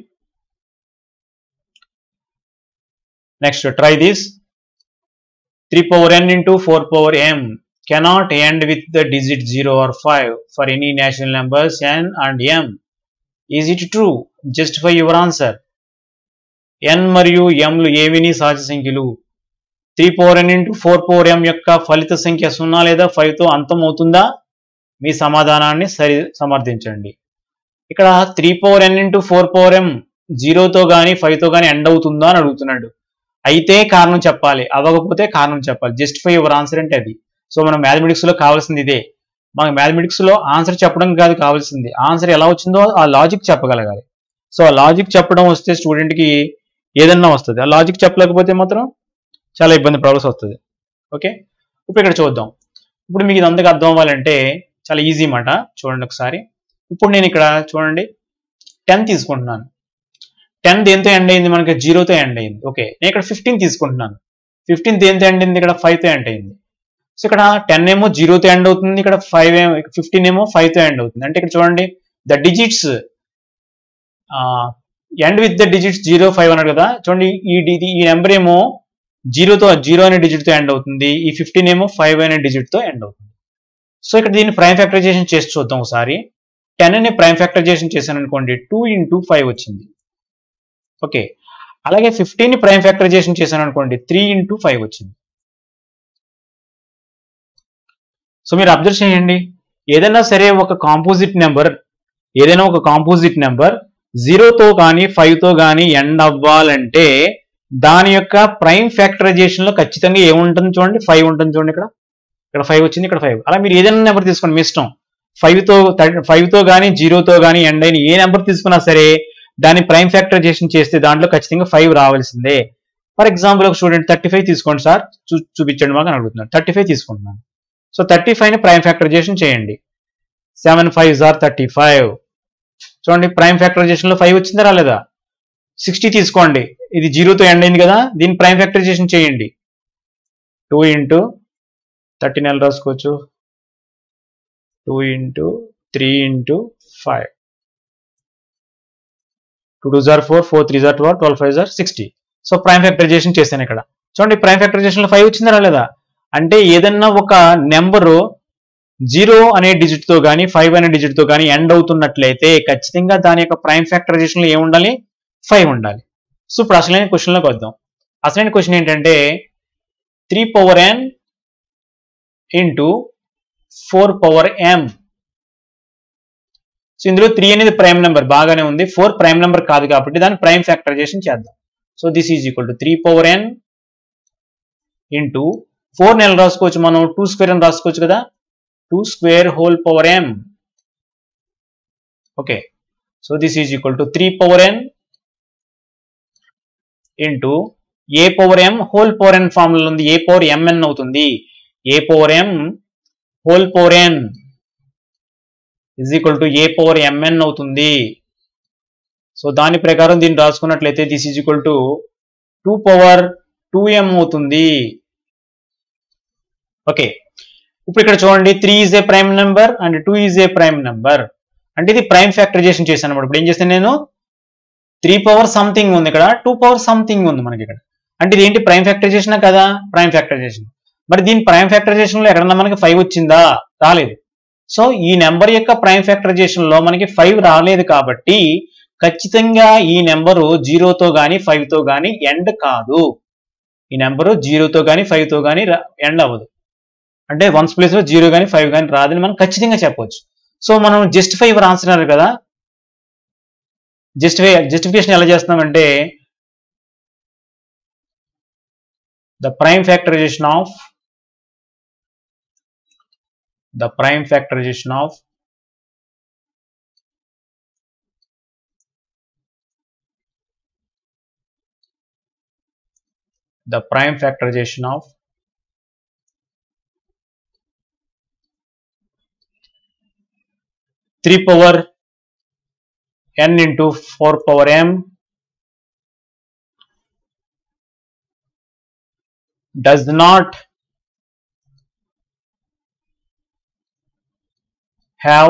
next try this three power n into four power m cannot end with the digit 0 or 5 for any natural numbers n and m. Is it true? Justify your answer. n మరియు m లు ఏవిని సహజ సంఖ్యలు three power n into four power m యొక్క ఫలిత సంఖ్య సున్నా లేదా ఫైవ్తో అంతం అవుతుందా మీ సమాధానాన్ని సరి సమర్థించండి ఇక్కడ three power n into four power m జీరోతో కానీ ఫైవ్తో కానీ ఎండ్ అవుతుందా అని అడుగుతున్నాడు అయితే కారణం చెప్పాలి అవ్వకపోతే కారణం చెప్పాలి జస్టిఫై యువర్ ఆన్సర్ అంటే అది సో మనం మ్యాథమెటిక్స్ లో కావాల్సింది ఇదే మనకు మ్యాథమెటిక్స్ లో ఆన్సర్ చెప్పడం కాదు కావాల్సింది ఆన్సర్ ఎలా వచ్చిందో ఆ లాజిక్ చెప్పగలగాలి సో ఆ లాజిక్ చెప్పడం వస్తే స్టూడెంట్ కి ఏదన్నా వస్తుంది ఆ లాజిక్ చెప్పలేకపోతే మాత్రం చాలా ఇబ్బంది ప్రాబ్లమ్స్ వస్తుంది ఓకే ఇప్పుడు ఇక్కడ చూద్దాం ఇప్పుడు మీకు ఇదంతగా అర్థం అవ్వాలంటే చాలా ఈజీ మాట చూడండి ఒకసారి ఇప్పుడు నేను ఇక్కడ చూడండి టెన్ తీసుకుంటున్నాను టెన్ దేంతో ఎండ్ అయింది మనకి జీరోతో ఎండ్ అయింది ఓకే నేను ఇక్కడ ఫిఫ్టీన్ తీసుకుంటున్నాను ఫిఫ్టీన్ దేంతో ఎండ్ అయింది ఇక్కడ ఫైవ్తో ఎండ్ అయింది సో ఇక్కడ టెన్ ఏమో జీరోతో ఎండ్ అవుతుంది ఇక్కడ ఫైవ్ ఏమో ఫిఫ్టీన్ ఏమో ఫైవ్తో ఎండ్ అవుతుంది అంటే ఇక్కడ చూడండి the digits end with the digits zero five అన్నాడు కదా చూడండి ఈ డి- ఈ నెంబర్ ఏమో జీరోతో జీరో అనే డిజిట్తో ఎండ్ అవుతుంది ఈ ఫిఫ్టీన్ ఏమో ఫైవ్ అనే డిజిట్తో ఎండ్ అవుతుంది సో ఇక్కడ దీన్ని ప్రైమ్ ఫ్యాక్టరైజేషన్ చేసి చూద్దాం ఒకసారి టెన్ ని ప్రైమ్ ఫ్యాక్టరైజేషన్ చేశాను అనుకోండి టూ ఇంటూ ఫైవ్ వచ్చింది ఓకే అలాగే ఫిఫ్టీన్ ని ప్రైమ్ ఫ్యాక్టరైజేషన్ చేశాను అనుకోండి త్రీ ఇంటూ ఫైవ్ వచ్చింది సో మీరు అబ్జర్వ్ చేయండి ఏదైనా సరే ఒక కాంపోజిట్ నెంబర్ ఏదైనా ఒక కాంపోజిట్ నెంబర్ జీరోతో కానీ తో కానీ ఎండ్ అవ్వాలంటే దాని యొక్క ప్రైమ్ ఫ్యాక్టరైజేషన్ లో ఖచ్చితంగా ఏముంటుంది చూడండి ఫైవ్ ఉంటుంది చూడండి ఇక్కడ ఇక్కడ ఫైవ్ వచ్చింది ఇక్కడ ఫైవ్ అలా మీరు ఏదైనా నెంబర్ తీసుకోండి మీ ఇష్టం ఫైవ్ తో ఫైవ్ తో కానీ జీరోతో కానీ ఎండ్ అయిన ఏ నెంబర్ తీసుకున్నా సరే దాన్ని ప్రైమ్ ఫ్యాక్టరైజేషన్ చేస్తే దాంట్లో ఖచ్చితంగా ఫైవ్ రావాల్సిందే ఫర్ ఎగ్జాంపుల్ ఒక స్టూడెంట్ థర్టీ ఫైవ్ తీసుకోండి సార్ చూ చూపించండి మాకు అని అడుగుతున్నాను థర్టీ ఫైవ్ తీసుకుంటున్నాను సో థర్టీ ఫైవ్ ని ప్రైమ్ ఫ్యాక్టరైజేషన్ చేయండి seven five or thirty five చూడండి ప్రైమ్ ఫ్యాక్టరైజేషన్ లో ఫైవ్ వచ్చిందా రాలేదా సిక్స్టీ తీసుకోండి ఇది జీరోతో ఎండ్ అయింది కదా దీన్ని ప్రైమ్ ఫ్యాక్టరైజేషన్ చేయండి టూ ఇంటూ థర్టీ నెల రాసుకోవచ్చు two into three into five two two jar four four three జార్ twelve twelve five jar sixty so prime factorisation చేశాను ఇక్కడ చూడండి ప్రైమ్ ఫ్యాక్టరైజేషన్ లో ఫైవ్ వచ్చిందా రాలేదా అంటే ఏదన్నా ఒక నెంబరు జీరో అనే డిజిట్ తో కానీ ఫైవ్ అనే డిజిట్ తో కానీ ఎండ్ అవుతున్నట్లయితే ఖచ్చితంగా దాని యొక్క ప్రైమ్ ఫ్యాక్టరైజేషన్ లో ఏముండాలి ఫైవ్ ఉండాలి సో ఇప్పుడు అసలైన క్వశ్చన్ లోకి వద్దాం అసలైన క్వశ్చన్ ఏంటంటే three power n into four power m so ఇందులో త్రీ అనేది ప్రైమ్ నెంబర్ బాగానే ఉంది ఫోర్ ప్రైమ్ నెంబర్ కాదు కాబట్టి దాన్ని ప్రైమ్ ఫ్యాక్టరైజేషన్ చేద్దాం so this is equal to three power n into four నెల రాసుకోవచ్చు మనం టూ స్క్వేర్ అని రాసుకోవచ్చు కదా two square whole power m okay so this is equal to three power n into a power m whole power n formula ఉంది ఏ power m n అవుతుంది a power m whole power n is equal to a power m n అవుతుంది so దాని ప్రకారం దీన్ని రాసుకున్నట్లయితే this is equal to two power two m అవుతుంది okay ఇప్పుడు ఇక్కడ చూడండి three is a prime number and two is a prime number అంటే ఇది ప్రైమ్ ఫ్యాక్టరైజేషన్ చేశాను అనమాట ఇప్పుడు ఏం చేస్తాను నేను త్రీ పవర్ సంథింగ్ ఉంది ఇక్కడ టూ పవర్ సంథింగ్ ఉంది మనకి ఇక్కడ అంటే ఇది ఏంటి ప్రైమ్ ఫ్యాక్టరైజేషన్ కదా ప్రైమ్ ఫ్యాక్టరైజేషన్ మరి దీని ప్రైమ్ ఫ్యాక్టరైజేషన్ లో ఎక్కడన్నా మనకి ఫైవ్ వచ్చిందా రాలేదు సో ఈ నెంబర్ యొక్క ప్రైమ్ ఫ్యాక్టరైజేషన్ లో మనకి ఫైవ్ రాలేదు కాబట్టి ఖచ్చితంగా ఈ నెంబరు జీరోతో గాని ఫైవ్ తో గాని ఎండ్ కాదు ఈ నెంబరు జీరోతో గాని ఫైవ్ తో గాని ఎండ్ అవ్వదు అంటే వన్స్ ప్లేస్ లో జీరో కానీ ఫైవ్ కానీ రాదని మనం ఖచ్చితంగా చెప్పొచ్చు సో మనం జస్టిఫై యువర్ ఆన్సర్ అన్నారు కదా జస్టిఫై జస్టిఫికేషన్ ఎలా చేస్తున్నామంటే the prime factorisation of the prime factorisation of the prime factorization of three power n into four power m does not have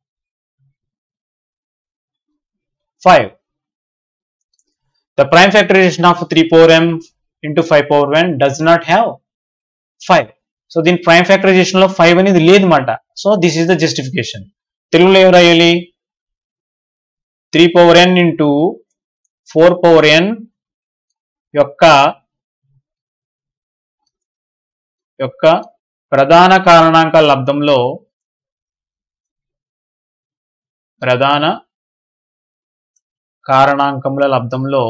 5 the prime factorization of 3 power m into 5 power n does not have 5 so దీని prime factorisation లో five అనేది లేదన్నమాట so this is the justification తెలుగులో ఏం రాయాలి three power n into four power n యొక్క యొక్క ప్రధాన కారణాంక లబ్దంలో ప్రధాన కారణాంకముల లబ్దంలో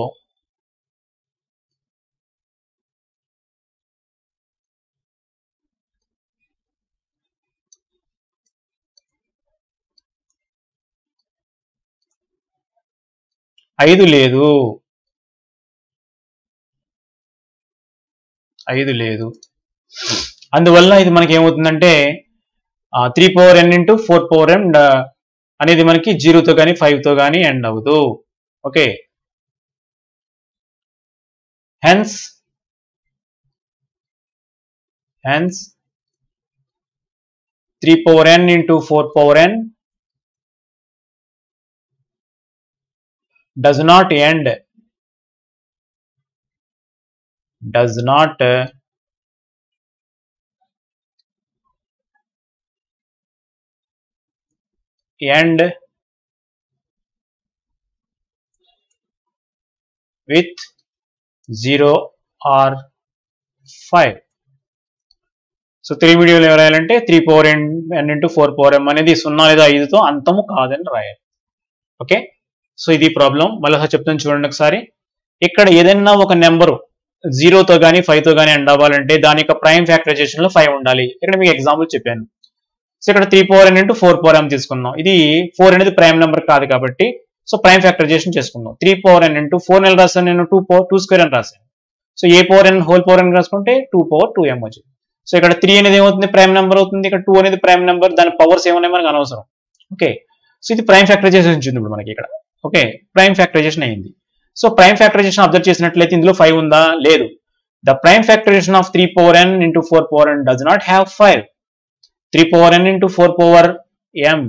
ఐదు లేదు ఐదు లేదు అందువల్ల ఇది మనకి ఏమవుతుందంటే three power n into four power n అనేది మనకి జీరోతో కానీ ఫైవ్తో కానీ ఎండ్ అవ్వదు okay hence hence three power n into four power n does not end does not uh, end with 0 or 5 so three మీడియంలో ఏం రాయాలంటే three power n n into four power m అనేది సున్నా లేదా ఐదుతో అంతము కాదని రాయాలి ఓకే సో ఇది ప్రాబ్లం మళ్ళీ ఒకసారి చెప్తాను చూడండి ఒకసారి ఇక్కడ ఏదైనా ఒక నెంబరు జీరోతో కానీ ఫైవ్తో కానీ ఎండ్ అవ్వాలంటే దాని యొక్క ప్రైమ్ ఫ్యాక్టరైజేషన్ లో ఫైవ్ ఉండాలి ఇక్కడ మీకు ఎగ్జాంపుల్ చెప్పాను సో ఇక్కడ three power n into four power m తీసుకున్నాం ఇది ఫోర్ అనేది ప్రైమ్ నెంబర్ కాదు కాబట్టి సో ప్రైమ్ ఫ్యాక్టరైజేషన్ చేసుకున్నాం three power n into four నెల రాశాను నేను టూ పవర్ టూ స్క్వేర్ అని రాశాను so a power n whole power n రాసుకుంటే టూ పవర్ టూ ఎం వచ్చింది సో ఇక్కడ త్రీ అనేది ఏమవుతుంది ప్రైమ్ నెంబర్ అవుతుంది ఇక్కడ టూ అనేది ప్రైమ్ నెంబర్ దాని పవర్స్ ఏమన్నాయి మనకు అనవసరం ఓకే సో ఇది ప్రైమ్ ఫ్యాక్టరైజేషన్ వచ్చింది ఇప్పుడు మనకి ఇక్కడ ఓకే ప్రైమ్ ఫ్యాక్టరైజేషన్ అయింది సో ప్రైమ్ ఫ్యాక్టరైజేషన్ అబ్జర్వ్ చేసినట్లయితే ఇందులో ఫైవ్ ఉందా లేదు the prime factorisation of three power n into four power n does not have five three power n into four power m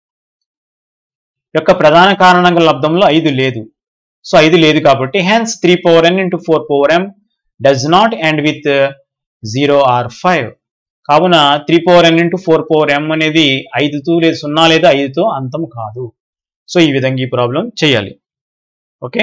యొక్క ప్రధాన కారణంగా లబ్దంలో ఐదు లేదు సో ఐదు లేదు కాబట్టి hence three power n into four power m does not end with zero or five కావున three power n into four power m అనేది ఐదుతో లేదు సున్నా లేదా ఐదుతో అంతం కాదు సో ఈ విధంగా ఈ ప్రాబ్లం చేయాలి ఓకే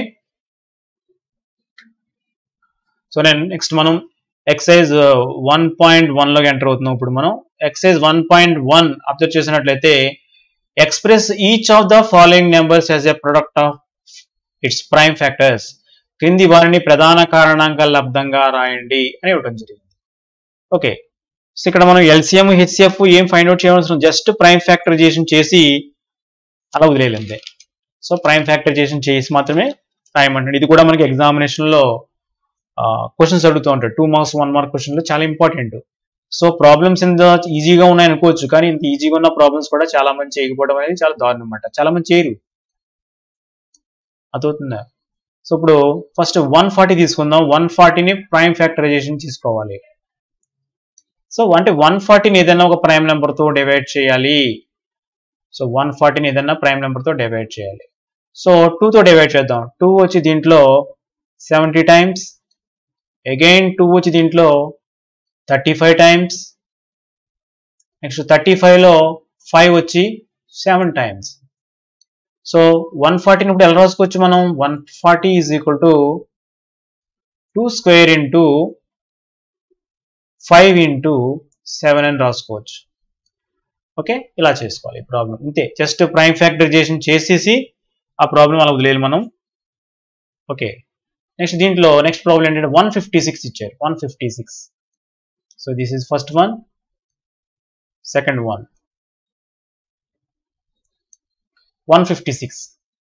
సో నేను నెక్స్ట్ మనం ఎక్సైజ్ వన్ పాయింట్ వన్లోకి ఎంటర్ అవుతున్నాం ఇప్పుడు మనం exercise one point one observe చేసినట్లయితే express each of the following numbers as a product of its prime factors క్రింది వారిని ప్రధాన కారణాంకాల లబ్ధంగా రాయండి అని ఇవ్వడం జరిగింది ఓకే సో ఇక్కడ మనం ఎల్సిఎం హెచ్సిఎఫ్ ఏం ఫైండ్ అవుట్ చేయవలసిన జస్ట్ ప్రైమ్ ఫ్యాక్టరైజేషన్ చేసి అలా వదిలేయాలంతే సో ప్రైమ్ ఫ్యాక్టరైజేషన్ చేసి మాత్రమే రాయమంటాడు ఇది కూడా మనకి ఎగ్జామినేషన్లో క్వశ్చన్స్ అడుగుతూ ఉంటాడు టూ మార్క్స్ వన్ మార్క్ క్వశ్చన్లో చాలా ఇంపార్టెంట్ సో ప్రాబ్లమ్స్ ఇంత ఈజీగా ఉన్నాయి అనుకోవచ్చు కానీ ఇంత ఈజీగా ఉన్న ప్రాబ్లమ్స్ కూడా చాలా మంది చేయకపోవడం అనేది చాలా దారుణం అనమాట చాలా మంది చేయరు అదవుతుందా సో ఇప్పుడు ఫస్ట్ వన్ ఫార్టీ తీసుకుందాం వన్ ఫార్టీని ప్రైమ్ ఫ్యాక్టరైజేషన్ తీసుకోవాలి సో అంటే వన్ ఫార్టీని ఏదైనా ఒక ప్రైమ్ నెంబర్తో డివైడ్ చేయాలి సో వన్ ఫార్టీని ఏదైనా ప్రైమ్ నెంబర్తో డివైడ్ చేయాలి సో టూతో డివైడ్ చేద్దాం టూ వచ్చి దీంట్లో సెవెంటీ టైమ్స్ అగైన్ టూ వచ్చి దీంట్లో thirty five times next thirty ఫైవ్లో ఫైవ్ వచ్చి సెవెన్ టైమ్స్ సో వన్ ఫార్టీని ఇప్పుడు ఎలా రాసుకోవచ్చు మనం one forty is equal to two square into five into seven అని రాసుకోవచ్చు ఓకే ఇలా చేసుకోవాలి ఈ ప్రాబ్లం ఇంతే జస్ట్ ప్రైమ్ ఫ్యాక్టరైజేషన్ చేసేసి ఆ ప్రాబ్లం అలా వదిలేయాలి మనం ఓకే నెక్స్ట్ దీంట్లో నెక్స్ట్ ప్రాబ్లం ఏంటంటే వన్ ఫిఫ్టీ సిక్స్ ఇచ్చారు one fifty six so this is first one second one one fifty six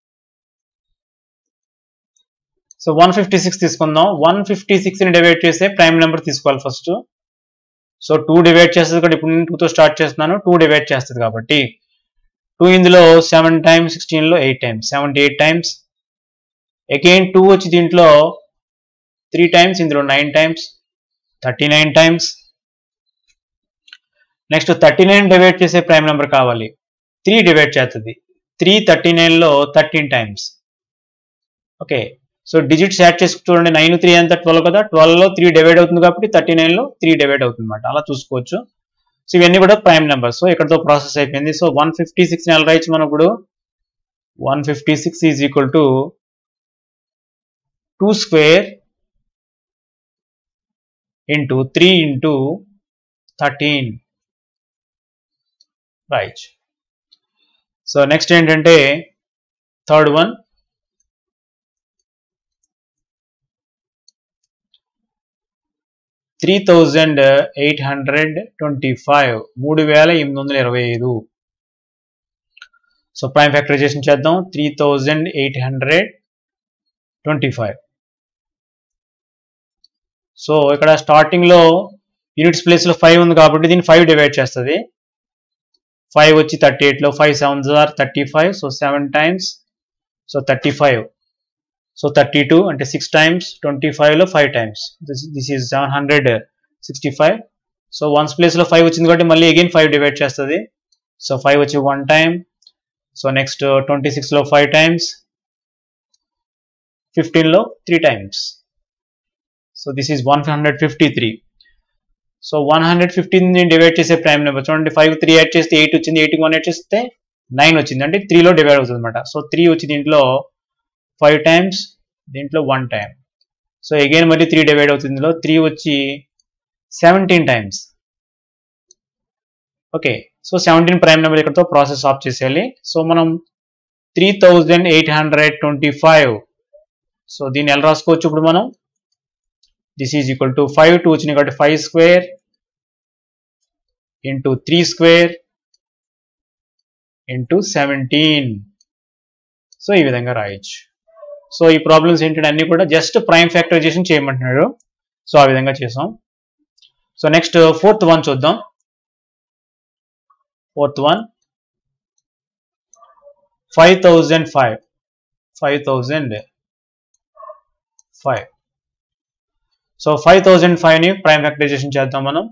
so one fifty six తీసుకుందాం వన్ ఫిఫ్టీ సిక్స్ని డివైడ్ చేస్తే ప్రైమ్ నెంబర్ తీసుకోవాలి ఫస్ట్ సో టూ డివైడ్ చేస్తుంది కాబట్టి ఇప్పుడు నేను టూతో స్టార్ట్ చేస్తున్నాను టూ డివైడ్ చేస్తుంది కాబట్టి టూ ఇందులో సెవెన్ టైమ్స్ సిక్స్టీన్లో eight times seventy eight times again two వచ్చి దీంట్లో త్రీ టైమ్స్ ఇందులో nine times thirty nine times next thirty nine divide చేసే ప్రైమ్ నెంబర్ కావాలి త్రీ డివైడ్ చేస్తుంది త్రీ థర్టీ నైన్లో thirteen times okay so digits add చేసి చూడండి నైన్ త్రీ ఎంత ట్వెల్వ్ కదా ట్వెల్వ్లో త్రీ డివైడ్ అవుతుంది కాబట్టి థర్టీ నైన్లో త్రీ డివైడ్ అవుతుంది అనమాట అలా చూసుకోవచ్చు సో ఇవన్నీ కూడా ప్రైమ్ నెంబర్ సో ఇక్కడతో ప్రాసెస్ అయిపోయింది సో వన్ ఫిఫ్టీ సిక్స్ నెల రాయొచ్చు మనం ఇప్పుడు one fifty six is equal to two square into three into thirteen right so next ఏంటంటే third one three thousand eight hundred twenty five మూడు వేల ఎనిమిది వందల ఇరవై ఐదు సో ప్రైమ్ ఫ్యాక్టరైజేషన్ చేద్దాం three thousand eight hundred twenty five so ఇక్కడ స్టార్టింగ్లో యూనిట్స్ ప్లేస్లో ఫైవ్ ఉంది కాబట్టి దీన్ని ఫైవ్ డివైడ్ చేస్తుంది ఫైవ్ వచ్చి థర్టీ ఎయిట్లో five seven or thirty five so seven times so thirty five so thirty two అంటే సిక్స్ టైమ్స్ ట్వంటీ ఫైవ్లో five times this this is seven hundred sixty five so ones ప్లేస్లో five వచ్చింది కాబట్టి మళ్ళీ again five divide చేస్తుంది so five వచ్చి one time so next twenty సిక్స్లో five times ఫిఫ్టీన్లో three times so this is one hundred fifty three so one hundred fifteen divide చేసే prime number చూడండి ఫైవ్ త్రీ యాడ్ చేస్తే eight వచ్చింది eight one add చేస్తే nine వచ్చింది అంటే త్రీలో డివైడ్ అవుతుంది అనమాట సో త్రీ వచ్చి దీంట్లో ఫైవ్ టైమ్స్ దీంట్లో వన్ టైం సో అగైన్ మళ్ళీ త్రీ డివైడ్ అవుతుంది ఇందులో త్రీ వచ్చి seventeen times okay so seventeen prime number ఇక్కడతో ప్రాసెస్ ఆఫ్ చేసేయాలి సో మనం three thousand eight hundred twenty five so దీన్ని ఎలా రాసుకోవచ్చు ఇప్పుడు మనం this is equal to five two వచ్చినాయి కాబట్టి five square into three square into seventeen so ఈ విధంగా రాయొచ్చు సో ఈ ప్రాబ్లమ్స్ ఏంటంటే అన్ని కూడా జస్ట్ ప్రైమ్ ఫ్యాక్టరైజేషన్ చేయమంటున్నాడు సో ఆ విధంగా చేసాం సో నెక్స్ట్ ఫోర్త్ వన్ చూద్దాం fourth one five thousand five five thousand five so five thousand ఫైవ్ని ప్రైమ్ ఫ్యాక్టరైజేషన్ చేద్దాం మనం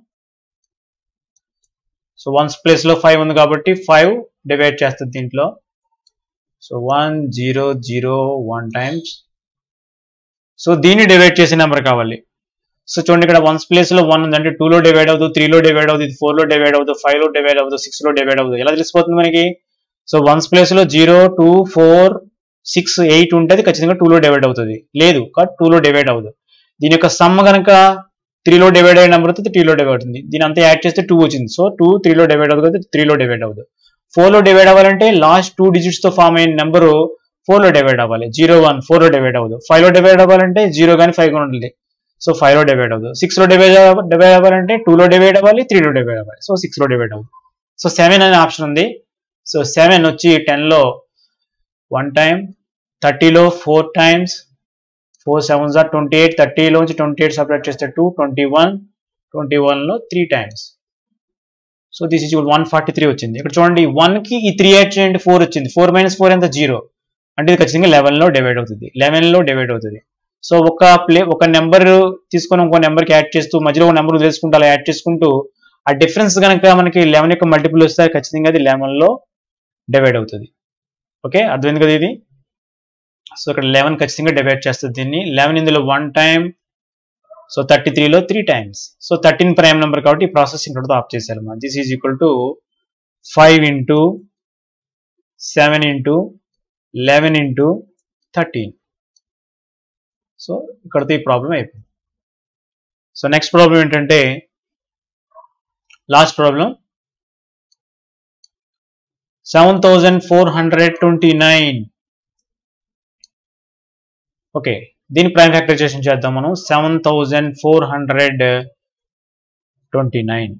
సో వన్స్ ప్లేస్లో ఫైవ్ ఉంది కాబట్టి ఫైవ్ డివైడ్ చేస్తుంది దీంట్లో so one zero zero one times so దీన్ని డివైడ్ చేసే నెంబర్ కావాలి సో చూడండి ఇక్కడ వన్స్ ప్లేస్లో వన్ ఉంది అంటే టూలో డివైడ్ అవుతుంది త్రీలో డివైడ్ అవుతుంది ఫోర్లో డివైడ్ అవుతుంది ఫైవ్లో డివైడ్ అవుతుంది సిక్స్లో డివైడ్ అవుతుంది ఎలా తెలిసిపోతుంది మనకి సో వన్స్ ప్లేస్లో zero two four six eight ఉంటుంది ఖచ్చితంగా టూలో డివైడ్ అవుతుంది లేదు కాబట్టి టూలో డివైడ్ అవ్వదు దీని యొక్క సమ్ కనుక త్రీలో డివైడ్ అయిన నెంబర్ అవుతుంది త్రీలో డివైడ్ అవుతుంది దీని అంతా యాడ్ చేస్తే టూ వచ్చింది సో టూ త్రీలో డివైడ్ అవుతుంది త్రీలో డివైడ్ అవ్వదు ఫోర్లో డివైడ్ అవ్వాలంటే లాస్ట్ టూ డిజిట్స్ తో ఫామ్ అయిన నెంబరు ఫోర్లో డివైడ్ అవ్వాలి జీరో వన్ ఫోర్లో డివైడ్ అవ్వదు ఫైవ్లో డివైడ్ అవ్వాలంటే జీరో కానీ ఫైవ్ కానీ ఉంటుంది సో ఫైవ్లో డివైడ్ అవ్వదు సిక్స్లో డివైడ్ డివైడ్ అవ్వాలంటే టూలో డివైడ్ అవ్వాలి త్రీలో డివైడ్ అవ్వాలి సో సిక్స్లో డివైడ్ అవ్వదు సో సెవెన్ అనే ఆప్షన్ ఉంది సో సెవెన్ వచ్చి టెన్లో వన్ టైం థర్టీలో four times four seven are twenty eight థర్టీలోంచి ట్వంటీ ఎయిట్ సపరేట్ చేస్తే టూ ట్వంటీ వన్ ట్వంటీ వన్లో three times so this is one forty three వచ్చింది ఇక్కడ చూడండి వన్ కి ఈ త్రీ యాడ్ చేయండి ఫోర్ వచ్చింది ఫోర్ మైనస్ ఫోర్ ఎంత జీరో అంటే ఇది ఖచ్చితంగా లెవెన్ లో డివైడ్ అవుతుంది లెవెన్ లో డివైడ్ అవుతుంది సో ఒక ప్లే ఒక నెంబర్ తీసుకొని ఇంకో నెంబర్ కి యాడ్ చేస్తూ మధ్యలో ఒక నెంబర్ తెలుసుకుంటూ అలా యాడ్ చేసుకుంటూ ఆ డిఫరెన్స్ కనుక మనకి లెవెన్ యొక్క మల్టిపుల్ వస్తే ఖచ్చితంగా అది లెవెన్ లో డివైడ్ అవుతుంది ఓకే అర్థమైంది కదా ఇది సో ఇక్కడ లెవెన్ ఖచ్చితంగా డివైడ్ చేస్తుంది దీన్ని లెవెన్ ఇందులో వన్ టైం సో థర్టీ త్రీలో three times so thirteen prime number కాబట్టి ఈ ప్రాసెస్ ఇక్కడతో ఆఫ్ చేశారు మా this is equal to five into seven into eleven into thirteen so ఇక్కడతో ఈ ప్రాబ్లం అయిపోయింది సో నెక్స్ట్ ప్రాబ్లం ఏంటంటే last problem seven thousand four hundred twenty nine okay దీని ప్రైమ్ ఫ్యాక్టరైజేషన్ చేద్దాం మనం seven thousand four hundred twenty nine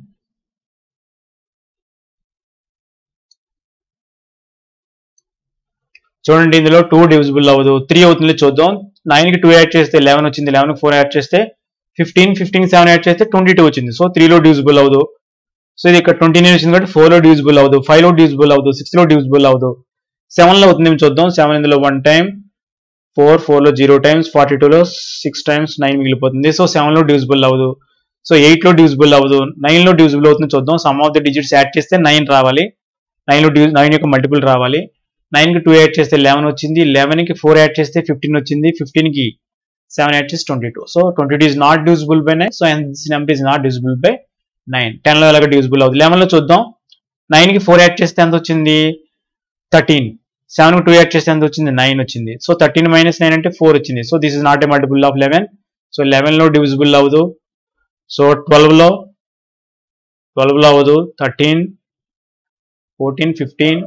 చూడండి ఇందులో two divisible అవ్వదు త్రీ అవుతుంది చూద్దాం నైన్ కి టూ యాడ్ చేస్తే లెవెన్ వచ్చింది లెవెన్ కి ఫోర్ యాడ్ చేస్తే ఫిఫ్టీన్ ఫిఫ్టీన్ సెవెన్ యాడ్ చేస్తే ట్వంటీ టూ వచ్చింది సో త్రీలో డివిజిబుల్ అవ్వదు సో ఇది ఇక్కడ ట్వంటీ నైన్ వచ్చింది కాబట్టి ఫోర్లో డివిజిబుల్ అవ్వదు ఫైవ్లో డివిజిబుల్ అవ్వదు సిక్స్లో డివిజిబుల్ అవ్వదు సెవెన్లో అవుతుంది చూద్దాం సెవెన్ ఇందులో వన్ టైం ఫోర్ ఫోర్లో జీరో టైమ్స్ ఫార్టీ టూలో సిక్స్ టైమ్స్ నైన్ మిగిలిపోతుంది సో సెవెన్లో డివిజిబుల్ అవ్వదు సో ఎయిట్లో డివిజిబుల్ అవ్వదు నైన్లో డివిజిబుల్ అవుతుంది చూద్దాం sum of the digits add చేస్తే నైన్ రావాలి నైన్లో డివి నైన్ యొక్క మల్టిపుల్ రావాలి నైన్కి టూ యాడ్ చేస్తే లెవెన్ వచ్చింది లెవెన్కి ఫోర్ యాడ్ చేస్తే ఫిఫ్టీన్ వచ్చింది ఫిఫ్టీన్కి సెవెన్ యాడ్ చేస్తే twenty two so twenty two is not divisible by nine so this number is not divisible by nine టెన్లో ఎలాగ డివిజిబుల్ అవుతుంది లెవెన్లో చూద్దాం నైన్కి ఫోర్ యాడ్ చేస్తే ఎంత వచ్చింది థర్టీన్ సెవెన్ టూ యాడ్ చేస్తే ఎంత వచ్చింది నైన్ వచ్చింది సో థర్టీన్ మైనస్ నైన్ అంటే ఫోర్ వచ్చింది so this is not a multiple of eleven so లెవెన్లో డివిజిబుల్ అవ్వదు సో ట్వెల్వ్లో ట్వెల్వ్లో అవ్వదు థర్టీన్ ఫోర్టీన్ ఫిఫ్టీన్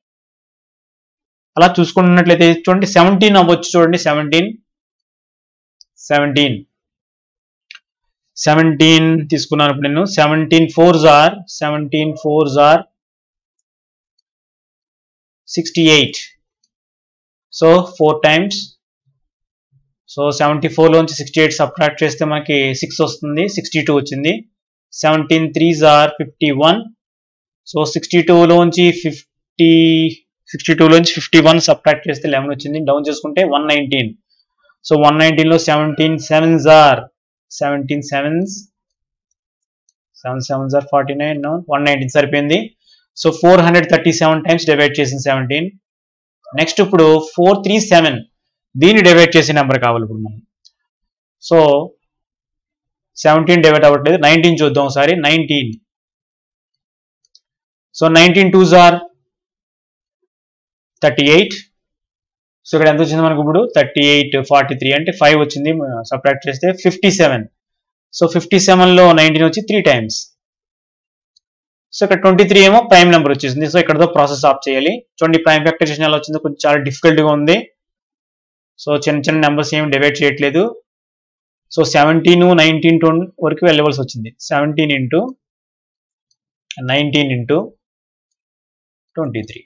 అలా చూసుకున్నట్లయితే చూడండి సెవెంటీన్ అవ్వచ్చు చూడండి సెవెంటీన్ సెవెంటీన్ సెవెంటీన్ తీసుకున్నాను ఇప్పుడు నేను seventeen fours are seventeen fours are sixty eight so four times so seventy ఫోర్లోంచి సిక్స్టీ ఎయిట్ సబ్ట్రాక్ట్ చేస్తే మనకి సిక్స్ వస్తుంది సిక్స్టీ టూ వచ్చింది seventeen threes are fifty one so sixty టూలోంచి ఫిఫ్టీ సిక్స్టీ టూలోంచి ఫిఫ్టీ వన్ సబ్ట్రాక్ట్ చేస్తే eleven వచ్చింది down చేసుకుంటే వన్ నైన్టీన్ సో వన్ నైన్టీన్లో seventeen sevens are seventeen sevens seven sevens are forty nine one nineteen సరిపోయింది so four hundred thirty seven times divide చేసింది seventeen next ఇప్పుడు four three seven దీన్ని divide చేసే number కావాలి ఇప్పుడు మనం సో సెవెంటీన్ డివైడ్ అవ్వట్లేదు నైన్టీన్ చూద్దాం ఒకసారి nineteen so nineteen twos are thirty eight so ఇక్కడ ఎంత వచ్చింది మనకు ఇప్పుడు థర్టీ ఎయిట్ ఫార్టీ త్రీ అంటే ఫైవ్ వచ్చింది సబ్ట్రాక్ట్ చేస్తే ఫిఫ్టీ సెవెన్ సో ఫిఫ్టీ సెవెన్లో నైన్టీన్ వచ్చి త్రీ టైమ్స్ సో ఇక్కడ ట్వంటీ త్రీ ఏమో ప్రైమ్ నెంబర్ వచ్చేసింది సో ఇక్కడతో ప్రాసెస్ ఆఫ్ చేయాలి చూడండి ప్రైమ్ ఫ్యాక్టరైజేషన్ ఎలా వచ్చిందో కొంచెం చాలా డిఫికల్ట్గా ఉంది సో చిన్న చిన్న నెంబర్స్ ఏమి డివైడ్ చేయట్లేదు సో సెవెంటీన్ నైన్టీన్ ట్వంటీ వరకు వెళ్ళవలసి వచ్చింది seventeen into nineteen into twenty three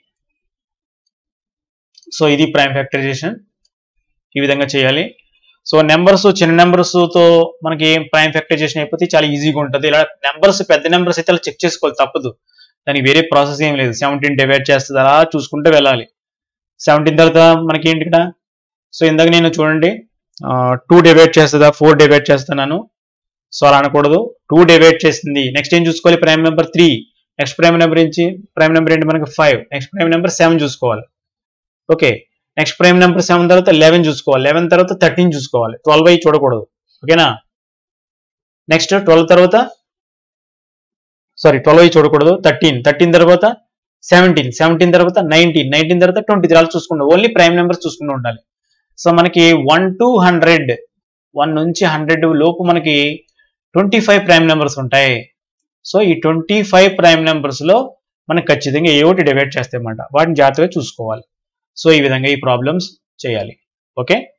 so ఇది ప్రైమ్ ఫ్యాక్టరైజేషన్ ఈ విధంగా చేయాలి సో నెంబర్స్ చిన్న నెంబర్స్ తో మనకి ప్రైమ్ ఫ్యాక్టరైజేషన్ అయిపోతే చాలా ఈజీగా ఉంటుంది ఇలా నెంబర్స్ పెద్ద నెంబర్స్ అయితే అలా చెక్ చేసుకోవాలి తప్పదు దానికి వేరే ప్రాసెస్ ఏం లేదు సెవెంటీన్ డివైడ్ చేస్తుంది అలా చూసుకుంటూ వెళ్ళాలి సెవెంటీన్ తర్వాత మనకి ఏంటి ఇక్కడ సో ఇందాక నేను చూడండి టూ డివైడ్ చేస్తుందా ఫోర్ డివైడ్ చేస్తున్నాను సో అలా అనకూడదు టూ డివైడ్ చేసింది నెక్స్ట్ ఏం చూసుకోవాలి prime number three next prime number ఏంటి ప్రైమ్ నెంబర్ ఏంటి మనకి five next prime number seven చూసుకోవాలి okay next prime number seven తర్వాత లెవెన్ చూసుకోవాలి లెవెన్ తర్వాత థర్టీన్ చూసుకోవాలి ట్వెల్వ్ అయి చూడకూడదు ఓకేనా నెక్స్ట్ ట్వెల్వ్ తర్వాత సారీ ట్వెల్వ్ అయి చూడకూడదు థర్టీన్ థర్టీన్ తర్వాత సెవెంటీన్ సెవెంటీన్ తర్వాత నైన్టీన్ నైన్టీన్ తర్వాత ట్వంటీ త్రీ అలా చూసుకుంటాం ఓన్లీ ప్రైమ్ నెంబర్స్ చూసుకుంటూ ఉండాలి సో మనకి వన్ టు హండ్రెడ్ వన్ నుంచి హండ్రెడ్ లోపు మనకి ట్వంటీ ఫైవ్ ప్రైమ్ నెంబర్స్ ఉంటాయి సో ఈ ట్వంటీ ఫైవ్ ప్రైమ్ నెంబర్స్లో మనకి ఖచ్చితంగా ఏ ఒకటి డివైడ్ చేస్తాయన్నమాట వాటిని జాగ్రత్తగా చూసుకోవాలి సో ఈ విధంగా ఈ ప్రాబ్లమ్స్ చేయాలి ఓకే